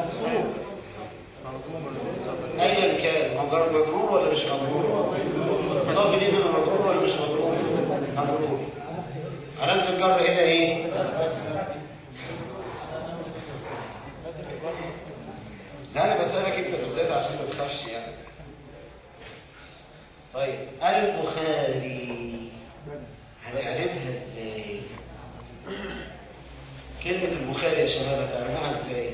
S2: أيا كان مجرد مجرور ولا مش مجرور؟ مضاف إليه بيبقى مجرور ولا مش مجرور؟ مجرور علامة الجر هنا إيه؟ لا أنا بسألك أنت بالذات عشان ما تخافش يعني طيب البخاري هنعرفها ازاي كلمة البخاري يا شباب هتعرفوها ازاي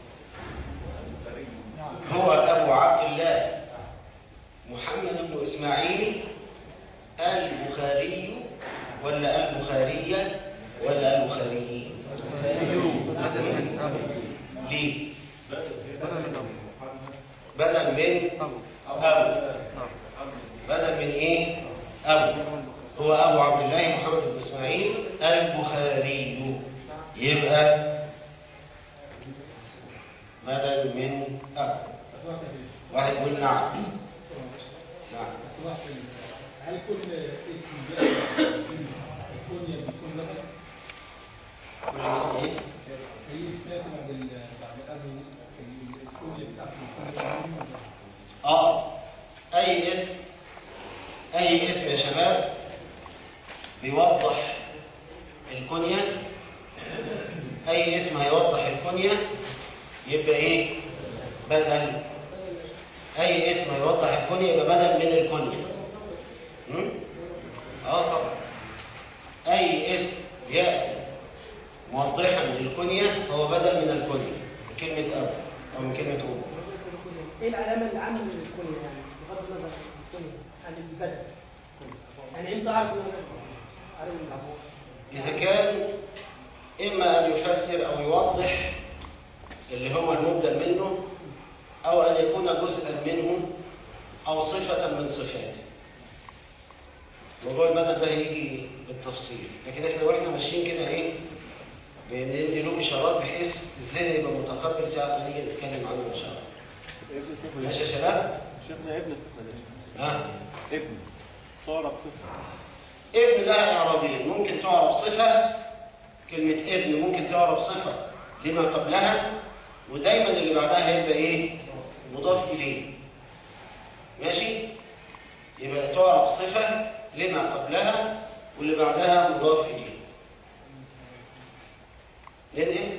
S2: هو أبو عبد الله محمد بن إسماعيل البخاري ولا البخارية ولا البخاري ليه بدل من أبو بدل من إيه أبو هو أبو عبد الله محمد بن إسماعيل البخاري يبقى بدل من أبو واحد يقول نعم نعم
S9: هل كل اسم جاء الكنية بيكون لقب؟
S2: كل اسم إيه
S9: هي سمعت بعد ال بعد ابو الكل بتاعته
S2: اه اي اسم اي اسم يا شباب بيوضح الكنية اي اسم هيوضح الكنية يبقى ايه بدل اي اسم هيوضح الكنية يبقى بدل من الكنية م? اه طبعا اي اسم ياتي موضحا للكنية فهو بدل من الكنية من كلمة اب او من كلمة ام
S3: ايه العلامه اللي عامله للكنيه يعني بغض النظر عن الكنيه عن البدن يعني امتى اعرف ان انا عارف الموضوع
S2: إذا كان إما أن يفسر أو يوضح اللي هو المبدل منه أو أن يكون جزءا منه أو صفة من صفاته موضوع البدل ده هيجي بالتفصيل لكن احنا واحنا ماشيين كده ايه بندي له اشارات بحيث الذهن يبقى متقبل ساعه ما نيجي نتكلم عنه ان شاء الله
S7: ابن صفة
S2: ماشي يا شباب
S7: شيخنا ابن صفة ليش؟
S2: ها
S7: ابن تعرف صفة
S2: ابن لها اعرابين ممكن تعرب صفه كلمه ابن ممكن تعرب صفه لما قبلها ودايما اللي بعدها هيبقى ايه مضاف اليه ماشي يبقى تعرب صفه لما قبلها واللي بعدها مضاف اليه ننقل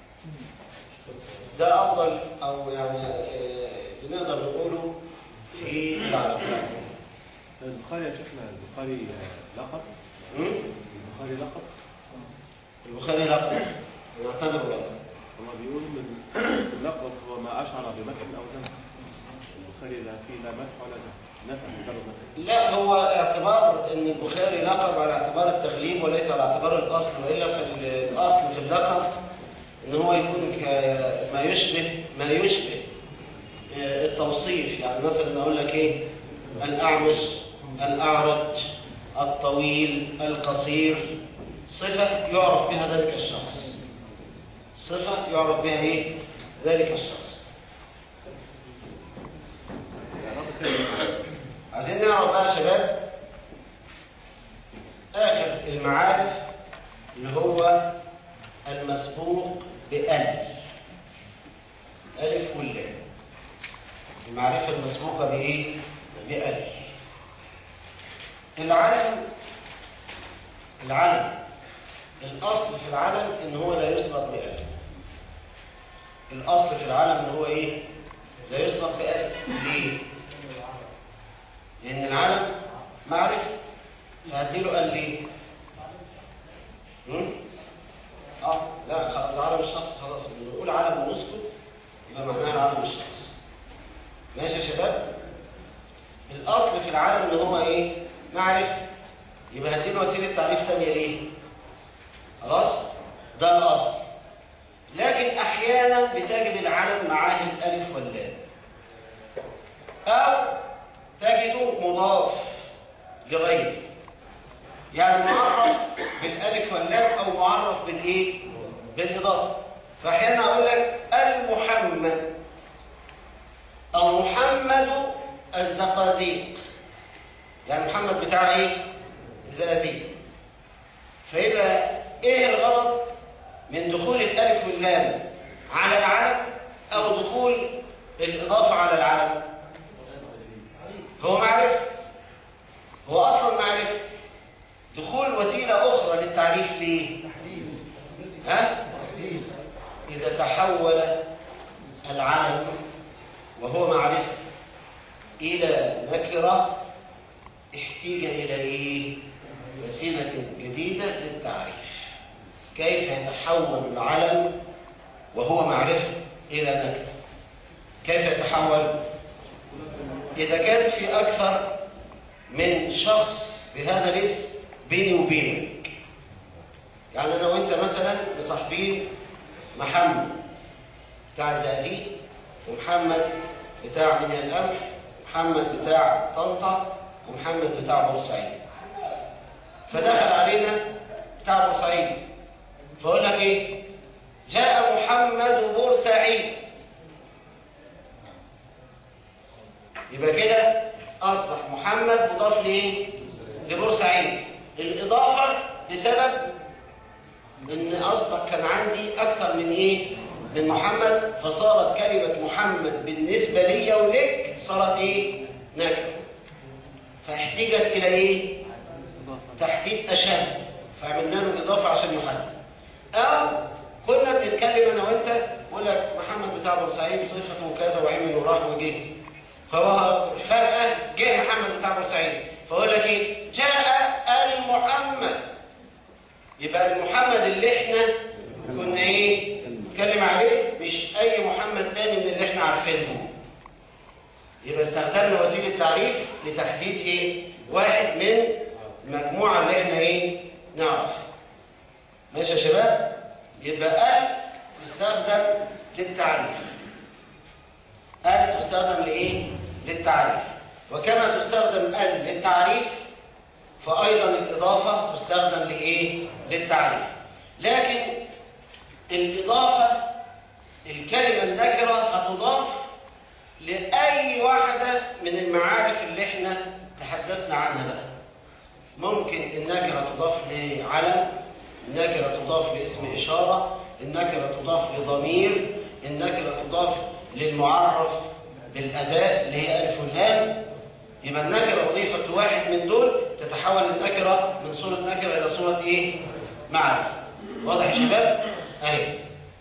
S2: ده افضل او يعني آه، بنقدر نقوله في العرب
S7: البخاري يا شيخنا البخاري لقب
S2: م?
S7: البخاري لقب
S2: البخاري لقب نعتبره لقب
S7: هما بيقولوا ان اللقب هو ما اشعر بمدح او ذم البخاري لا فيه لا مدح ولا ذم نفع مجرد نفع
S2: لا هو اعتبار ان البخاري لقب على اعتبار التغليب وليس على اعتبار الاصل والا فالاصل في اللقب ان هو يكون ك- ما يشبه ما يشبه آه، التوصيف يعني مثلا اقول لك ايه الاعمش الاعرج الطويل القصير صفه يعرف بها ذلك الشخص صفه يعرف بها ايه ذلك الشخص
S7: الاعراب كلمة
S2: عايزين نعرف بقى يا شباب آخر المعارف اللي هو المسبوق بألف ألف واللام المعرفة المسبوقة بإيه؟ بألف العلم العلم الأصل في العلم إن هو لا يسبق بألف الأصل في العلم إن هو إيه؟ لا يسبق بألف ليه؟ لأن العلم معرفة فهديله قال ليه؟ هم؟ اه لا خ- العلم الشخص خلاص لما نقول علم ونسكت يبقى معناها العلم الشخص ماشي يا شباب؟ الأصل في العلم إن هو إيه؟ معرفة يبقى هديله وسيلة تعريف تانية ليه؟ خلاص؟ ده الأصل لكن أحيانا بتجد العلم معاه الألف واللام أو تجده مضاف لغيره يعني معرف بالالف واللام او معرف بالايه بالاضافه فاحيانا اقول لك المحمد او محمد الزقازيق يعني محمد بتاع ايه الزقازيق فيبقى ايه الغرض من دخول الالف واللام على العلم او دخول الاضافه على العلم هو معرفة هو أصلا معرفة دخول وسيلة أخرى للتعريف ليه؟ ها؟ إذا تحول العلم وهو معرفة إلى نكرة احتيج إلى إيه؟ وسيلة جديدة للتعريف كيف يتحول العلم وهو معرفة إلى نكرة كيف يتحول؟ إذا كان في أكثر من شخص بهذا الاسم بيني وبينك يعني أنا وأنت مثلا مصاحبين محمد بتاع الزقازيق ومحمد بتاع من القمح محمد بتاع طنطا ومحمد بتاع بورسعيد فدخل علينا بتاع بورسعيد فأقول لك إيه جاء محمد بورسعيد يبقى كده أصبح محمد مضاف لإيه؟ لبورسعيد الإضافة بسبب ان اصبح كان عندي اكتر من ايه من محمد فصارت كلمه محمد بالنسبه لي ولك صارت ايه نكره فاحتجت الى ايه تحديد اشد فعملنا له اضافه عشان يحدد او كنا بنتكلم انا وانت بقول لك محمد بتاع بورسعيد صفته كذا وعمل وراح وجه فهو فجاه جه محمد بتاع بورسعيد فاقول لك ايه جاء المحمد يبقى المحمد اللي احنا كنا ايه نتكلم عليه مش اي محمد تاني من اللي احنا عارفينهم يبقى استخدمنا وسيله تعريف لتحديد ايه واحد من المجموعه اللي احنا ايه نعرفها ماشي يا شباب يبقى ال تستخدم للتعريف ال تستخدم لايه للتعريف وكما تستخدم ال للتعريف فايضا الاضافه تستخدم لايه للتعريف لكن الاضافه الكلمه النكره هتضاف لاي واحده من المعارف اللي احنا تحدثنا عنها بقى ممكن النكره تضاف لعلم النكره تضاف لاسم اشاره النكره تضاف لضمير النكره تضاف للمعرف بالاداه اللي هي الف واللام يبقى النكره اضيفت لواحد من دول تتحول النكره من صوره نكره الى صوره ايه معرفه واضح يا شباب اهي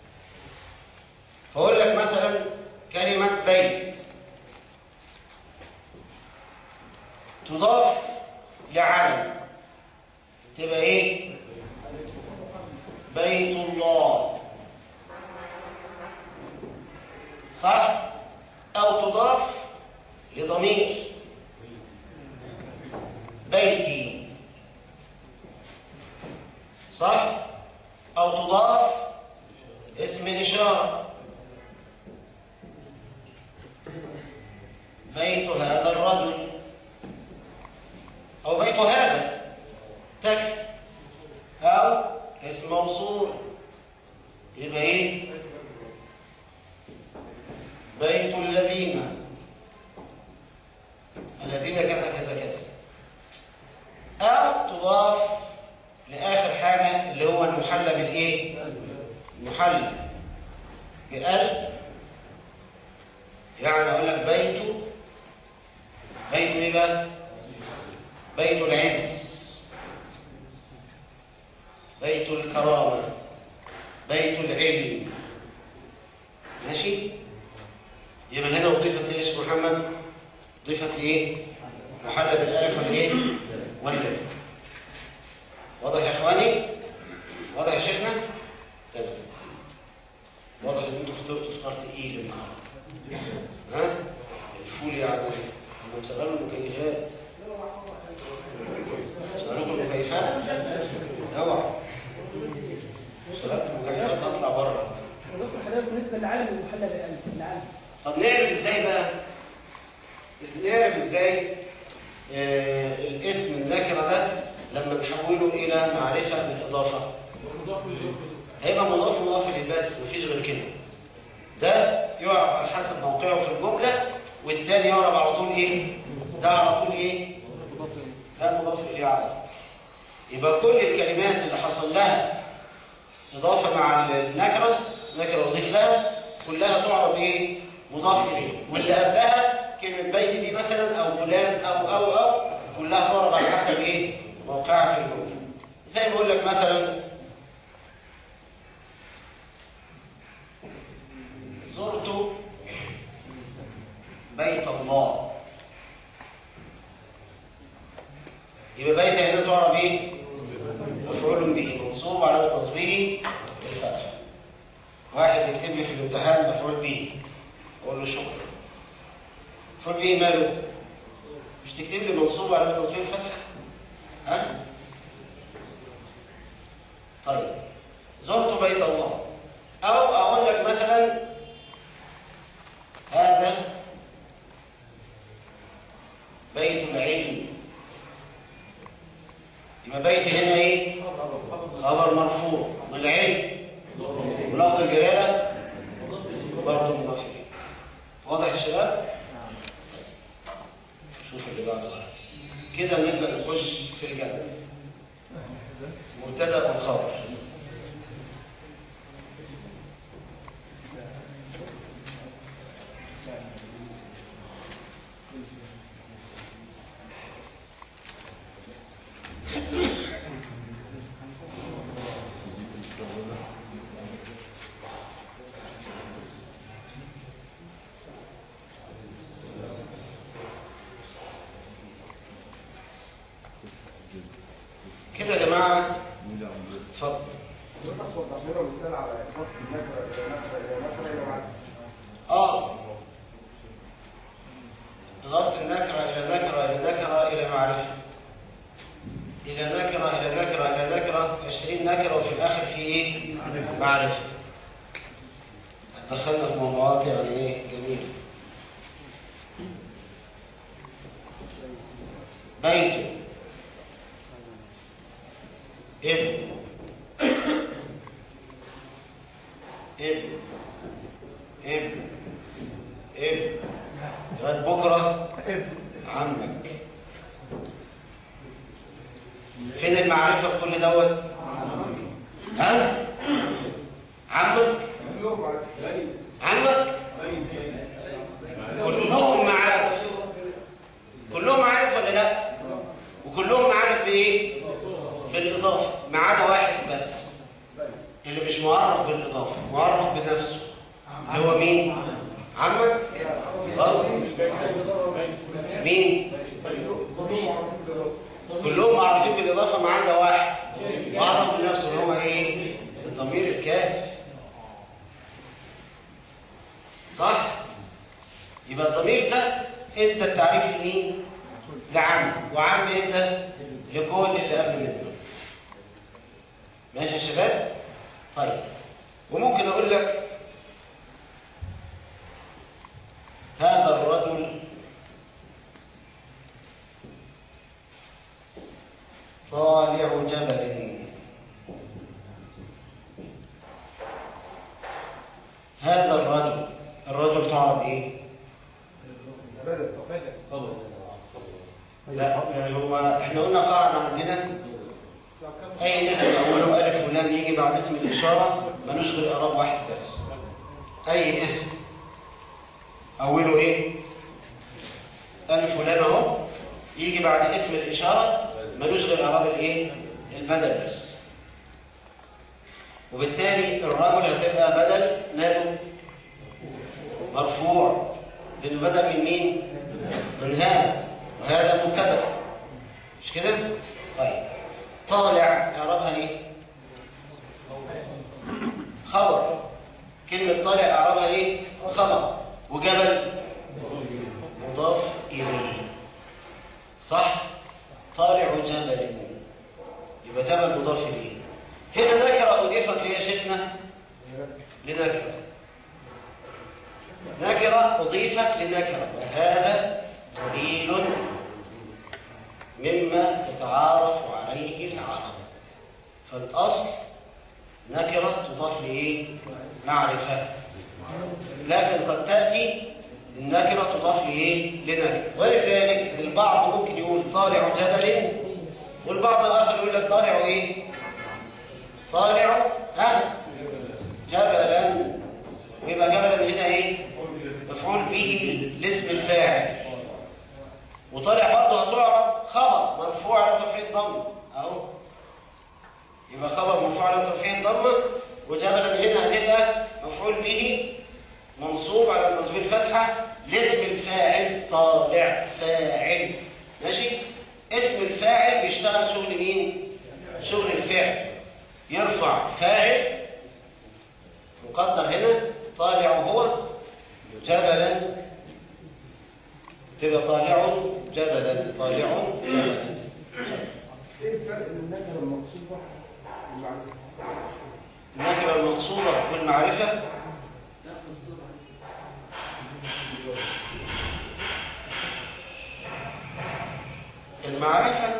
S2: فاقول لك مثلا كلمه بيت تضاف لعلم تبقى ايه بيت الله صح او تضاف لضمير بيتي صح او تضاف اسم اشاره بيت هذا الرجل او بيت هذا تكفي او اسم موصول يبقى ايه بيت الذين الذين كذا كذا كذا او تضاف لاخر حاجه اللي هو المحلى بالايه المحلى بال يعني اقول لك بيت بيت ايه بقى بيت العز بيت الكرامه بيت العلم ماشي يبقى هنا اضيفت ليش محمد ضيفت لايه محلى بالالف والايه واللام واضح يا اخواني واضح يا شيخنا تمام واضح ان انتوا فطرتوا فطار تقيل النهارده ها الفول يعني لما تشغلوا المكيفات شغلوا المكيفات اوعى شغلت المكيفات اطلع بره
S3: ودكتور حضرتك بالنسبه للعالم المحلى بالالف العالم
S2: طب نعرف ازاي بقى نعرف ازاي آه الاسم النكره ده لما نحوله الى معرفه بالاضافه هيبقى مضاف مضاف اليه بس مفيش غير كده ده يعرف على حسب موقعه في الجمله والتاني يعرف على طول ايه ده على طول ايه ده مضاف اليه على طول. يبقى كل الكلمات اللي حصل لها اضافه مع النكره نكره اضيف لها كلها تعرف ايه مضاف اليه واللي قبلها كلمه بيت دي مثلا او غلام او او او كلها تعرف على حسب ايه موقعها في الجمله زي ما اقول لك مثلا زرت بيت الله يبقى بيت هنا تعرف ايه مفعول به منصوب على نصبه الفتح واحد يكتب لي في الامتحان مفعول به اقول له شكرا مفعول به ماله مش تكتب لي منصوب على نصبه الفتح ها طيب زرت بيت الله او اقول لك مثلا هذا بيت العلم يبقى بيت هنا ايه خبر مرفوع والعلم ولفظ الجلاله برضه مضاف اليه واضح يا شباب شوف اللي بعده كده نبدا نخش في الجد مبتدا والخبر كده يا جماعة اتفضل
S6: حضرتك توضح لنا مثال على إضافة النكرة إلى نكرة إلى نكرة إلى معرفة.
S2: اه إضافة النكرة إلى نكرة إلى نكرة إلى معرفة إلى نكرة إلى نكرة إلى نكرة 20 نكرة وفي الآخر في إيه؟ معرفة دخلنا في موضوعات يعني إيه جميلة بيت ابن ابن ابن ابن لغايه بكره عمك فين المعرفه في كل دوت ها عمك عمك كلهم معارف كلهم عارف ولا لا وكلهم عارف بايه بالاضافه ما عدا واحد بس اللي مش معرف بالاضافه معرف بنفسه اللي هو مين عمك غلط مين كلهم معروفين بالاضافه ما عدا واحد معرف بنفسه اللي هو ايه الضمير الكاف صح يبقى الضمير ده انت التعريف لمين لعم وعم انت لكل اللي قبل منه ماشي يا شباب طيب وممكن اقول لك هذا الرجل طالع جبل هذا الرجل الرجل تعرف ايه لا هو احنا قلنا قاعده عندنا اي اسم اوله الف ولام يجي بعد اسم الاشاره ملوش غير اعراب واحد بس اي اسم اوله ايه الف ولام اهو يجي بعد اسم الاشاره ملوش غير اعراب الايه البدل بس وبالتالي الرجل هتبقى بدل ماله مرفوع لانه بدل من مين من هذا وهذا مبتدا مش كده طيب طالع اعرابها ايه خبر كلمه طالع اعرابها ايه خبر وجبل مضاف اليه صح طالع جبل يبقى جبل مضاف اليه هنا نكره اضيفت ليه يا شيخنا لنكره نكره اضيفت لنكره وهذا دليل مما تتعارف عليه العرب فالاصل نكره تضاف لايه معرفه لكن قد تاتي النكره تضاف لايه لنكره ولذلك البعض ممكن يقول طالع جبل والبعض الاخر يقول لك طالع ايه طالع ها جبلا ويبقى جبلا هنا ايه مفعول به لاسم الفاعل وطالع برضه هتعرب خبر مرفوع على ترفيه الضمه اهو يبقى خبر مرفوع على ترفيه الضمه وجبلا هنا هتبقى مفعول به منصوب على نصب الفتحه لاسم الفاعل طالع فاعل ماشي اسم الفاعل بيشتغل شغل مين شغل الفعل يرفع فاعل مقدر هنا طالع هو جبلا تبقى طالع جبلا طالع جبلا
S6: ايه الفرق بين النكره المقصوده والمعرفه؟
S2: النكره المقصوده والمعرفه المعرفه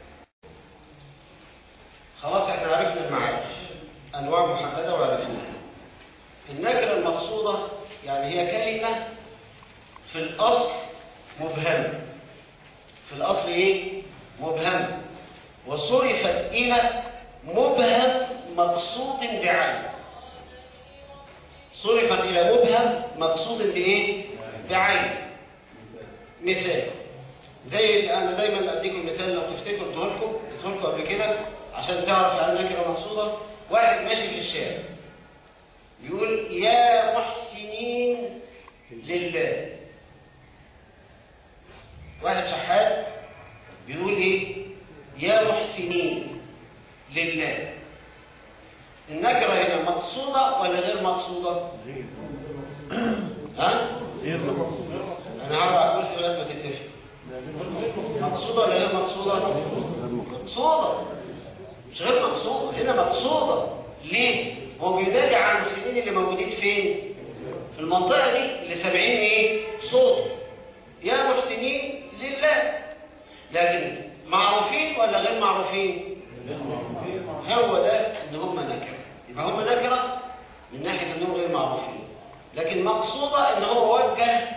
S2: خلاص احنا عرفنا المعارف انواع محدده وعرفناها النكره المقصوده يعني هي كلمه في الاصل مبهمه في الاصل ايه مبهمه وصرفت الى مبهم مقصود بعين صرفت الى مبهم مقصود بايه بعين مثال زي اللي انا دايما اديكم مثال لو تفتكروا اديه لكم اديه لكم قبل كده عشان تعرف يعني نكره مقصوده واحد ماشي في الشارع يقول يا محسنين لله واحد شحات بيقول ايه يا محسنين لله النكره هنا مقصوده ولا غير مقصوده ها
S7: غير مقصود
S2: انا هقعد على الكرسي لغايه ما تتفق مقصوده ولا غير مقصوده مقصوده مش غير مقصوده هنا مقصوده ليه هو بينادي على المحسنين اللي موجودين فين في المنطقه دي اللي سامعين ايه صوت يا محسنين لله لكن معروفين ولا غير معروفين هو ده ان هم نكره يبقى هم نكره من ناحيه انهم غير معروفين لكن مقصوده ان هو وجه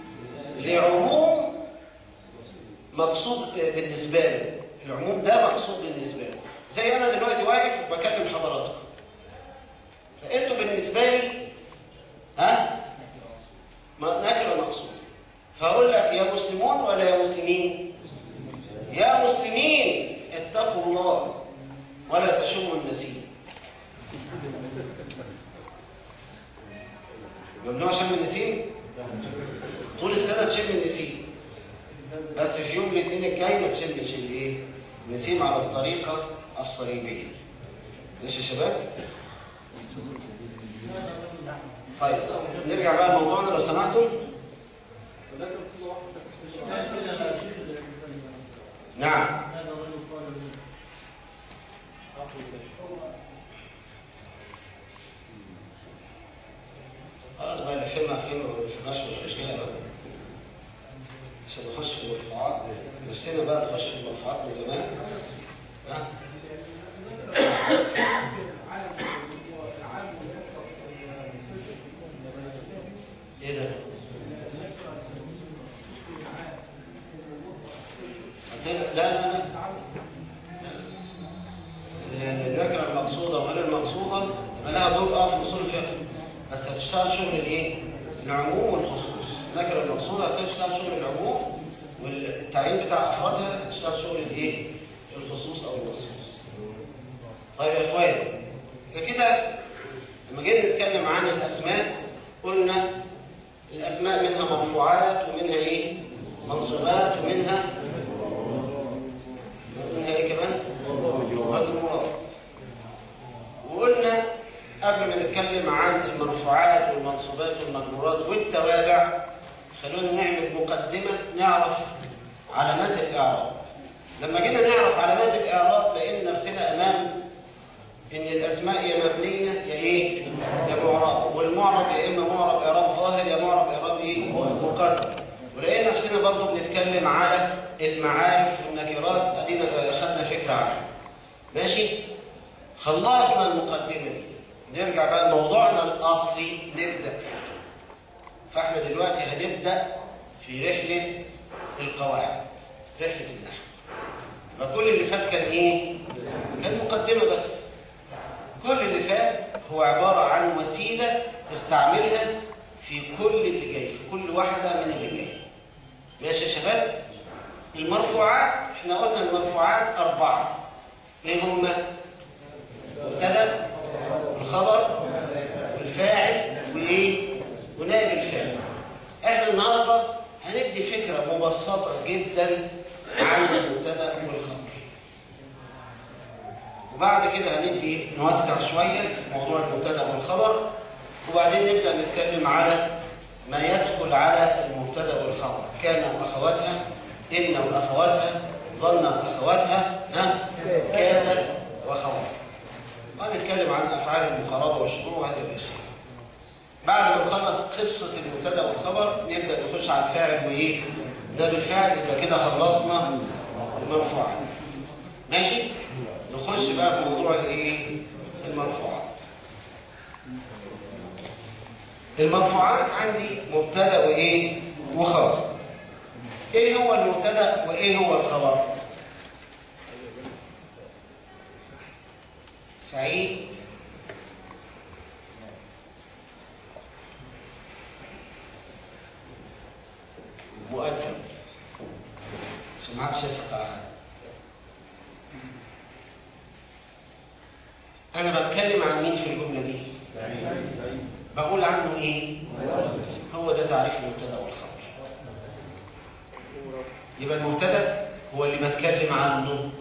S2: لعموم مقصود بالنسبه له العموم ده مقصود بالنسبه له زي انا دلوقتي واقف وبكلم حضراتكم فانتوا بالنسبه لي ها ما- نكره مقصوده فاقول لك يا مسلمون ولا يا مسلمين يا مسلمين اتقوا الله ولا تشموا النسيم ممنوع شم النسيم طول السنه تشم النسيم بس في يوم الاثنين الجاي ما تشمش الايه النسيم على الطريقه الصليبيه ماشي يا شباب طيب نرجع بقى لموضوعنا لو سمحتم نعم خلاص بقى اللي فهمها فهمها واللي ما فهمهاش مش مشكله بقى عشان نخش في المرفوعات نفسنا بقى نخش في المرفوعات من زمان ها ايه ده؟ هتبقى- لا لا لا الذكرى المقصودة وغير المقصودة يبقى لها دور اه في اصول الفقه بس هتشتغل شغل الايه؟ العموم والخصوص الذكرى المقصودة هتشتغل شغل العموم والتعيين بتاع افرادها هتشتغل شغل الايه؟ الخصوص او المخصوص. طيب يا اخواني يبقى كده لما جينا نتكلم عن الاسماء قلنا الاسماء منها مرفوعات ومنها ايه؟ منصوبات ومنها منها ايه كمان؟ مجرورات وقلنا قبل ما نتكلم عن المرفوعات والمنصوبات والمجرورات والتوابع خلونا نعمل مقدمة نعرف علامات الإعراب لما جينا نعرف علامات الإعراب لقينا نفسنا أمام إن الأسماء يا مبنية يا إيه؟ يا معرب والمعرب يا إما معرب إعراب ظاهر يا معرب إعراب إيه؟ مقدم ولقينا نفسنا برضو بنتكلم على المعارف والنكرات أدينا خدنا فكرة عنها ماشي خلصنا المقدمة دي نرجع بقى لموضوعنا الأصلي نبدأ فيه فاحنا دلوقتي هنبدأ في رحلة القواعد رحلة النحو فكل اللي فات كان ايه؟ كان مقدمة بس كل اللي فات هو عبارة عن وسيلة تستعملها في كل اللي جاي في كل واحدة من اللي جاي ماشي يا شباب؟ المرفوعات احنا قلنا المرفوعات أربعة ايه هم؟ مبتدا والخبر والفاعل وايه؟ ونائب الفاعل احنا النهارده هندي فكرة مبسطة جدا عن المبتدا والخبر وبعد كده هندي نوسع شوية في موضوع المبتدا والخبر وبعدين نبدأ نتكلم على ما يدخل على المبتدا والخبر كان وأخواتها إن وأخواتها ظن وأخواتها ها كاد وأخواتها وهنتكلم عن أفعال المقاربة والشروع وهذه الأشياء بعد ما نخلص قصة المبتدا والخبر نبدأ نخش على الفاعل وإيه ده بالفعل يبقى كده خلصنا المرفوعات ماشي نخش بقى في موضوع الايه المرفوعات المرفوعات عندي مبتدا وايه وخبر ايه هو المبتدا وايه هو الخبر سعيد مؤجل عشان ما حدش يضحك على حد انا بتكلم عن مين في الجمله دي بقول عنه ايه هو ده تعريف المبتدا والخبر يبقى المبتدا هو اللي بتكلم عنه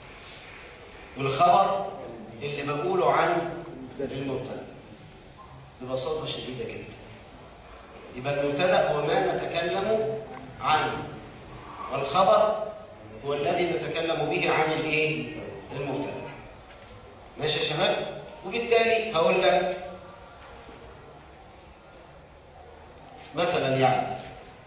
S2: والخبر اللي بقوله عن المبتدا ببساطه شديده جدا يبقى المبتدا هو ما نتكلم عنه والخبر هو الذي نتكلم به عن الايه المبتدا ماشي يا شباب وبالتالي هقول لك مثلا يعني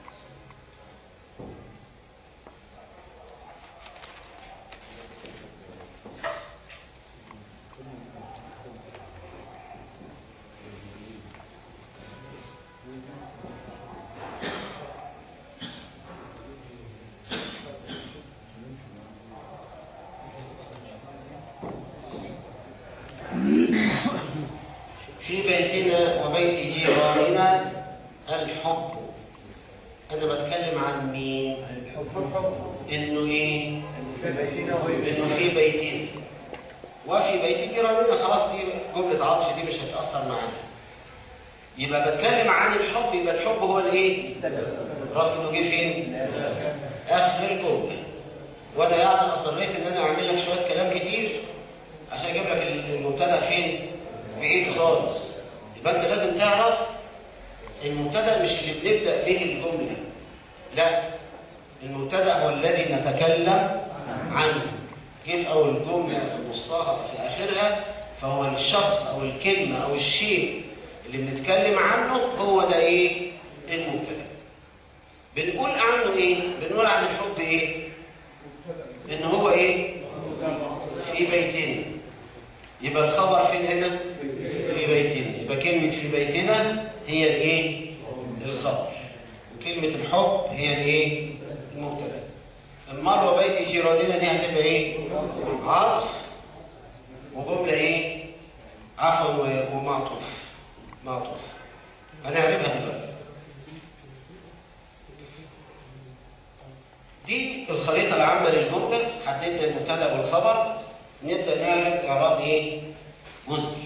S2: في بيتنا وبيت جيراننا الحب انا بتكلم عن مين انه ايه انه في بيتنا وفي بيت جيراننا خلاص دي جمله عطف دي مش هتاثر معانا يبقى بتكلم عن الحب يبقى الحب هو الايه رغم انه جه فين اخر الجمله وانا يعني اصريت ان انا اعمل لك شويه كلام كتير عشان اجيب لك المبتدا فين بعيد خالص يبقى انت لازم تعرف المبتدا مش اللي بنبدا به الجمله لا المبتدا هو الذي نتكلم عنه جه في اول جمله في نصها أو في اخرها فهو الشخص او الكلمه او الشيء اللي بنتكلم عنه هو ده ايه المبتدا بنقول عنه ايه بنقول عن الحب ايه ان هو ايه في بيتنا يبقى الخبر فين هنا في بيتنا يبقى كلمة في بيتنا هي الايه الخبر وكلمة الحب هي الايه المبتدا المال وبيت جيراننا دي هتبقى ايه عطف وجملة ايه عفوا و- ومعطوف معطوف هنعرفها دلوقتي دي الخريطة العامة للجملة حددنا المبتدا والخبر نبدأ نعرف إعراب إيه؟ جزء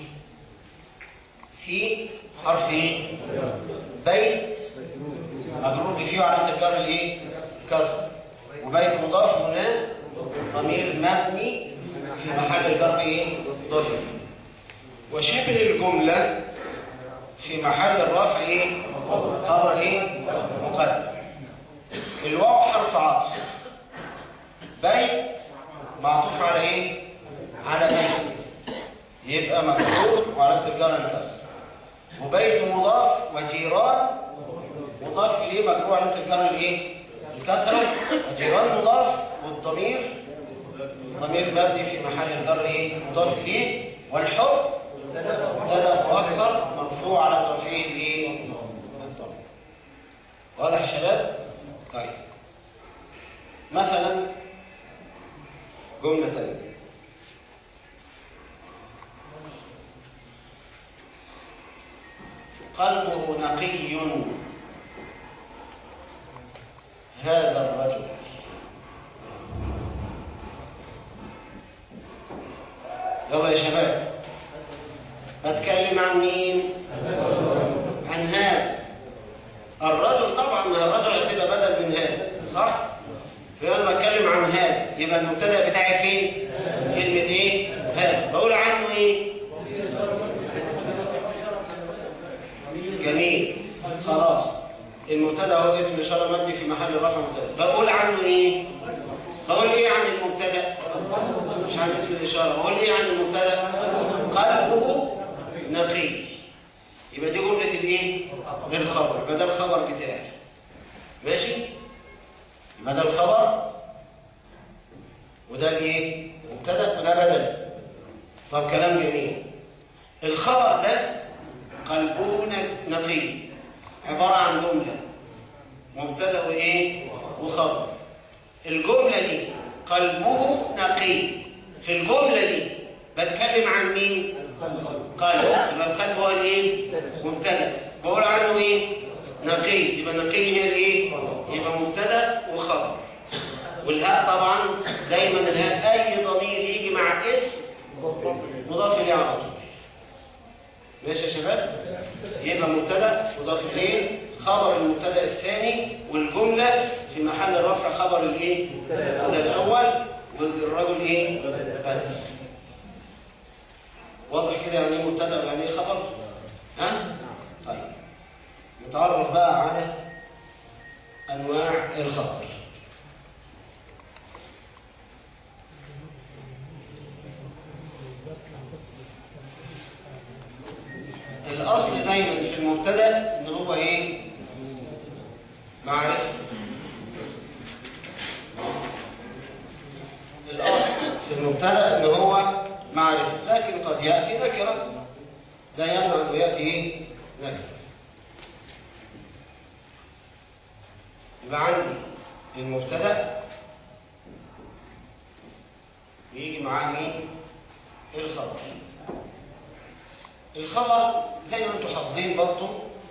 S2: في حرف إيه؟ بيت مجرور بفيه وعلامة الجر الإيه؟ كسر وبيت مضاف هنا ضمير مبني في محل الجر إيه؟ ضفر وشبه الجملة في محل الرفع إيه؟ خبر إيه؟ مقدم الواو حرف عطف بيت معطوف على ايه على بيت يبقى مجرور وعلامه الجر الكسر وبيت مضاف وجيران مضاف اليه مجرور وعلامه الجر الايه الكسره وجيران مضاف والضمير ضمير مبني في محل الجر ايه مضاف اليه والحب مبتدا مؤخر مرفوع على طرفيه الايه الضمير واضح يا شباب طيب مثلا جملة تانية قلبه نقي هذا الرجل يلا يا شباب بتكلم عن مين عن هذا الرجل طبعا ما الرجل هتبقى بدل من هذا صح فانا بتكلم عن هذا يبقى المبتدا بتاعي فين كلمه ايه هذا بقول عنه ايه جميل خلاص المبتدا هو اسم اشاره مبني في محل رفع مبتدا بقول عنه ايه بقول ايه عن المبتدا مش عن اسم الاشاره بقول ايه عن المبتدا قلبه نقي يبقى دي جمله الايه الخبر يبقى ده الخبر بتاعي ماشي يبقى ده الخبر وده الايه مبتدا وده بدل طب كلام جميل الخبر ده قلبه نقي عباره عن جمله مبتدا وايه وخبر الجمله دي قلبه نقي في الجمله دي بتكلم عن مين قلب يبقى القلب هو الايه مبتدا بقول عنه ايه نقي يبقى نقي هي الايه يبقى مبتدا وخبر والهاء طبعا دايما الهاء اي ضمير يجي مع اسم مضاف اليه على طول ماشي يا شباب يبقى مبتدا مضاف اليه خبر المبتدا الثاني والجمله في محل رفع خبر الايه المبتدا الاول والرجل ايه بدل واضح كده يعني ايه مبتدا ويعني ايه خبر ها طيب نتعرف بقى على انواع الخبر الاصل دايما في المبتدا ان هو ايه معرفه الاصل في المبتدا ان هو معرفه لكن قد ياتي نكره لا يمنع انه ياتي ايه نكره يبقى عندي المبتدا ويجي معاه مين الخبر الخبر زي ما انتم حافظين برضه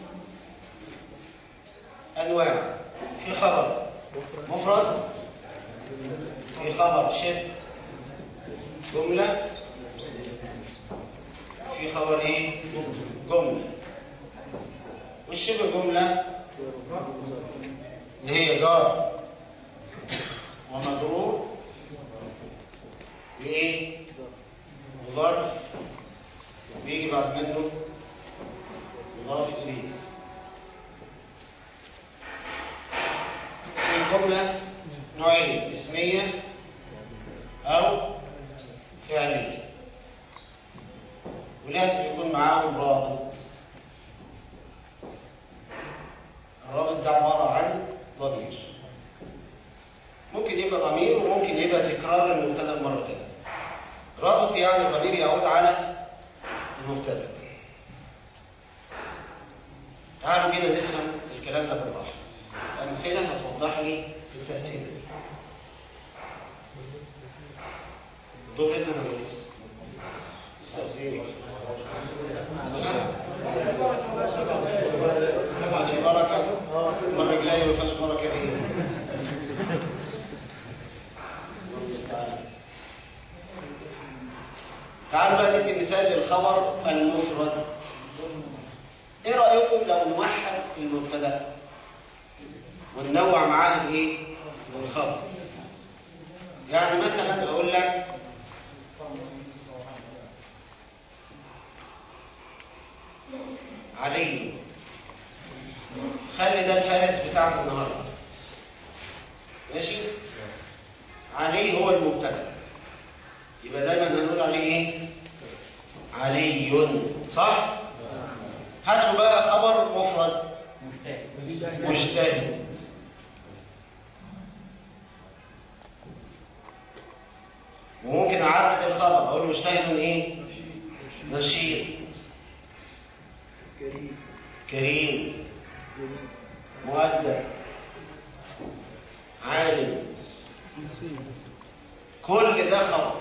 S2: انواع في خبر مفرد في خبر شبه جمله في خبر ايه جمله والشبه جمله اللي هي جار ومجرور وايه وظرف بيجي بعد منه مضاف اليه الجمله نوعين اسميه او فعليه ولازم يكون معاهم رابط الرابط ده عباره عن ضمير ممكن يبقى ضمير وممكن يبقى تكرار المبتدا مرتين رابط يعني ضمير يعود على المبتدا تعالوا بينا نفهم الكلام ده بالراحه الامثله هتوضح لي التاثير دور انت انا بس استاذيني في بركه من رجلي ما فيهاش بركه ليه الله المستعان. تعالوا بقى ندي مثال للخبر المفرد ايه رايكم لو نوحد المبتدا وننوع معاه الايه الخبر يعني مثلا اقول لك علي خلي ده الفارس بتاعنا النهارده ماشي علي هو المبتدا يبقى دايما هنقول عليه ايه علي صح هاتوا بقى خبر مفرد مجتهد وممكن اعدد الخبر اقول مجتهد ايه نشيط
S6: كريم
S2: كريم مؤدب عالم كل ده خبر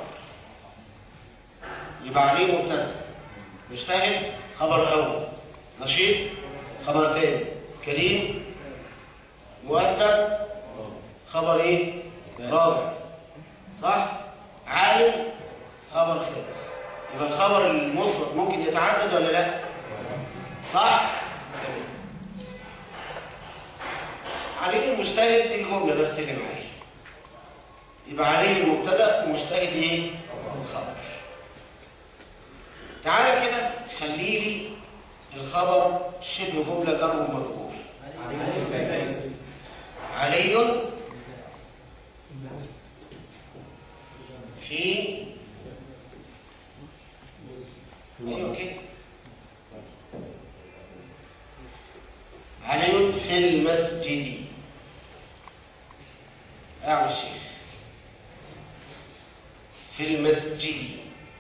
S2: يبقى عليه مبتدا مجتهد خبر اول نشيط خبر تاني كريم مؤدب خبر ايه رابع صح عالم خبر خامس يبقى الخبر المفرد ممكن يتعدد ولا لا صح عليه المجتهد دي الجمله بس اللي معايا يبقى عليه المبتدا ومجتهد ايه خبر تعالى كده خلي لي الخبر شبه جمله جر ومجرور علي في ايوه كده علي في المسجد اعمل الشيخ في المسجد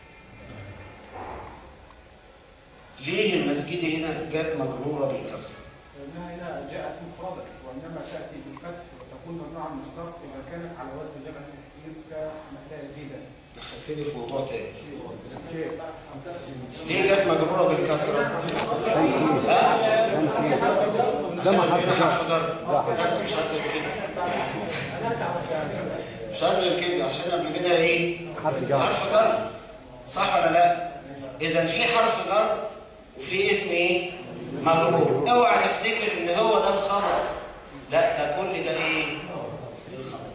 S2: ليه المسجد هنا جت مجرورة بالكسر؟
S6: لأنها هنا جاءت مفردة وإنما تأتي بالفتح وتكون
S11: تكون ممنوعه من الصرف اذا كانت على وزن جمع التكسير كمساجد
S2: دخلتني في موضوع تاني ليه جت مجرورة بالكسرة؟ ها؟
S10: ده ما حرف جر.
S2: حرف جر بس مش هظلم كده مش هظلم كده عشان قبل كده ايه؟
S10: حرف جر.
S2: حرف جر صح ولا لا؟ إذا في حرف جر وفي اسم ايه؟ مجرور اوعى تفتكر ان هو ده الخبر لا ده كل ده ايه؟ الخبر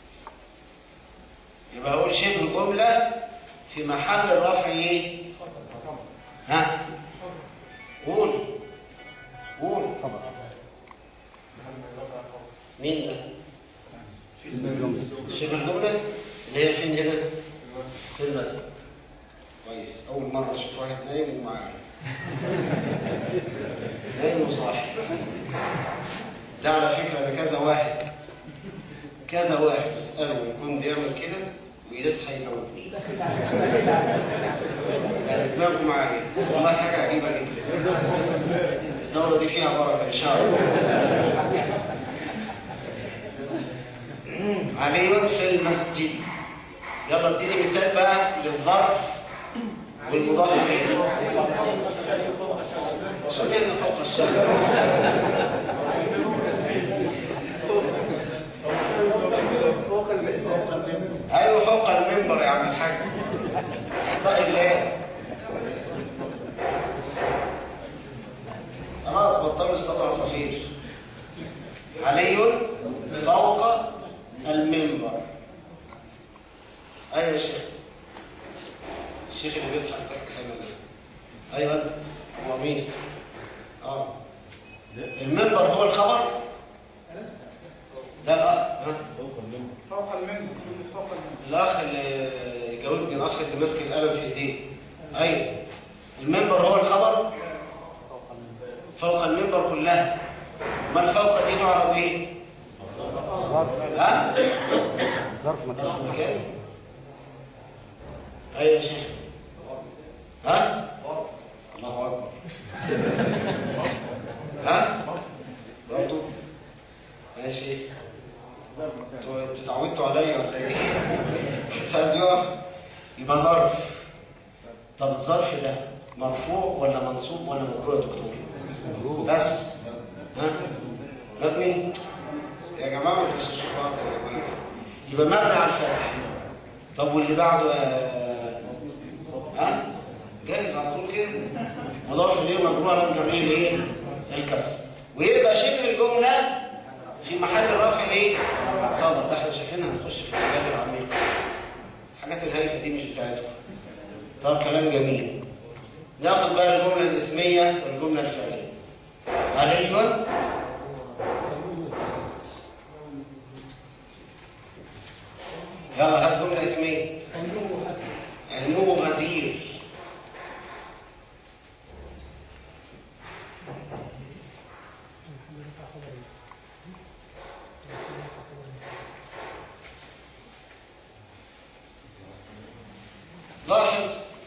S2: يبقى هقول شبه جملة في محل الرفع ايه؟ ها؟ قول قول مين ده؟ شبه الجملة اللي هي فين هنا؟ في المسجد كويس أول مرة أشوف واحد نايم ومعايا نايم وصاحي ده على فكرة ده كذا واحد كذا واحد اسأله يكون بيعمل كده ويصحى يموتني يعني دماغه معايا والله حاجة عجيبة جدا الدورة دي فيها بركة إن شاء الله علي في المسجد يلا اديني مثال بقى للظرف والمضاف اليه عشان احنا فوق الشجره
S6: فوق المئزان
S2: ايوه فوق المنبر يا عم الحاج طيب ليه خلاص بطلوا يصطادوا عصافير علي فوق المنبر ايوه يا شيخ الشيخ اللي بيضحك ضحك حلو ده ايوه هو ميس اه المنبر هو الخبر ده الاخ ها
S11: فوق المنبر فوق المنبر
S2: الاخ اللي جاوبني الاخ اللي ماسك القلم في ايديه ايوه المنبر هو الخبر فوق المنبر كلها ما الفوق دي تعرف ايه
S10: ظرف
S2: ها
S10: ظرف مكان
S2: مكان ايوه يا شيخ ها الله اكبر ها برضه ماشي انتوا انتوا اتعودتوا عليا ولا ايه مش عايز يقف يبقى ظرف طب الظرف ده مرفوع ولا منصوب ولا مجرور يا دكتور بس ها مبني يا جماعه ما تغششوا بعض يا جماعه يبقى مبني على الفتح طب واللي بعده يا ها جاهز على طول كده مضاف اليه مجرور على مجرور ايه الكسر ويبقى شبه الجمله في محل الرفع ايه خبر ده احنا شكلنا هنخش في الحاجات العميقه الحاجات الهايفه دي مش بتاعتكم طب كلام جميل ناخد بقى الجمله الاسميه والجمله الفعليه علي يلا هات جمله اسميه علمه غزير لاحظ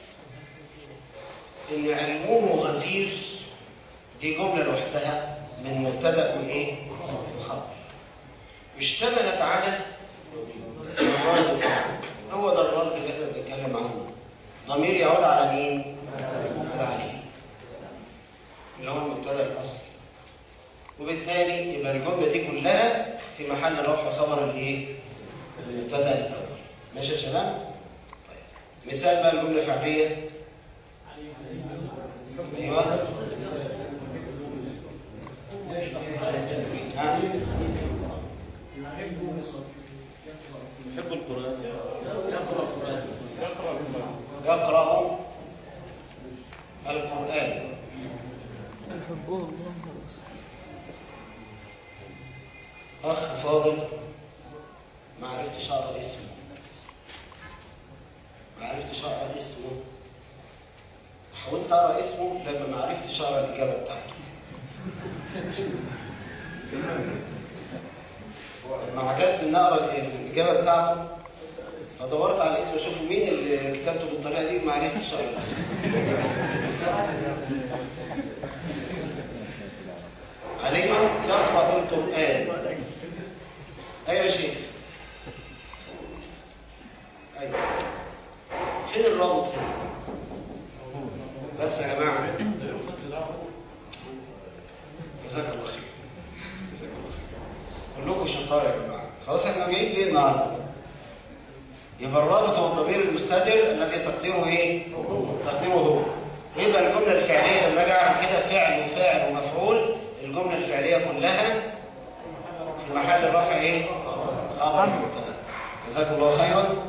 S2: ان علمه غزير دي جمله لوحدها من مبتدا وايه وخبر اشتملت على الرد هو ده الرد اللي احنا بنتكلم عنه ضمير يعود على مين على عليه اللي هو المبتدا الاصلي وبالتالي يبقى الجمله دي كلها في محل رفع خبر الايه المبتدا الاول ماشي يا شباب طيب مثال بقى الجمله الفعليه ايوه ها
S7: يحب القرآن
S2: يقرأ القرآن أخ فاضل ما عرفتش أقرأ اسمه ما عرفتش أقرأ اسمه حاولت أقرأ اسمه لما ما عرفتش أقرأ الإجابة بتاعته لما عجزت إن أقرأ الإجابة بتاعته فدورت على الاسم اشوف مين اللي كتبته بالطريقه دي ما عرفتش اقرا الاسم علي يقرا القران ايوه يا شيخ ايوه فين الرابط هنا بس يا جماعه جزاك الله خير جزاك الله خير كلكم شطار يا جماعه خلاص احنا جايين ليه النهارده يبقى الرابط هو الضمير المستتر الذي تقديره ايه تقديره هو يبقى الجمله الفعليه لما اجي اعمل كده فعل وفاعل ومفعول الجمله الفعليه كلها في محل الرفع ايه خبر مبتدا جزاكم الله خيرا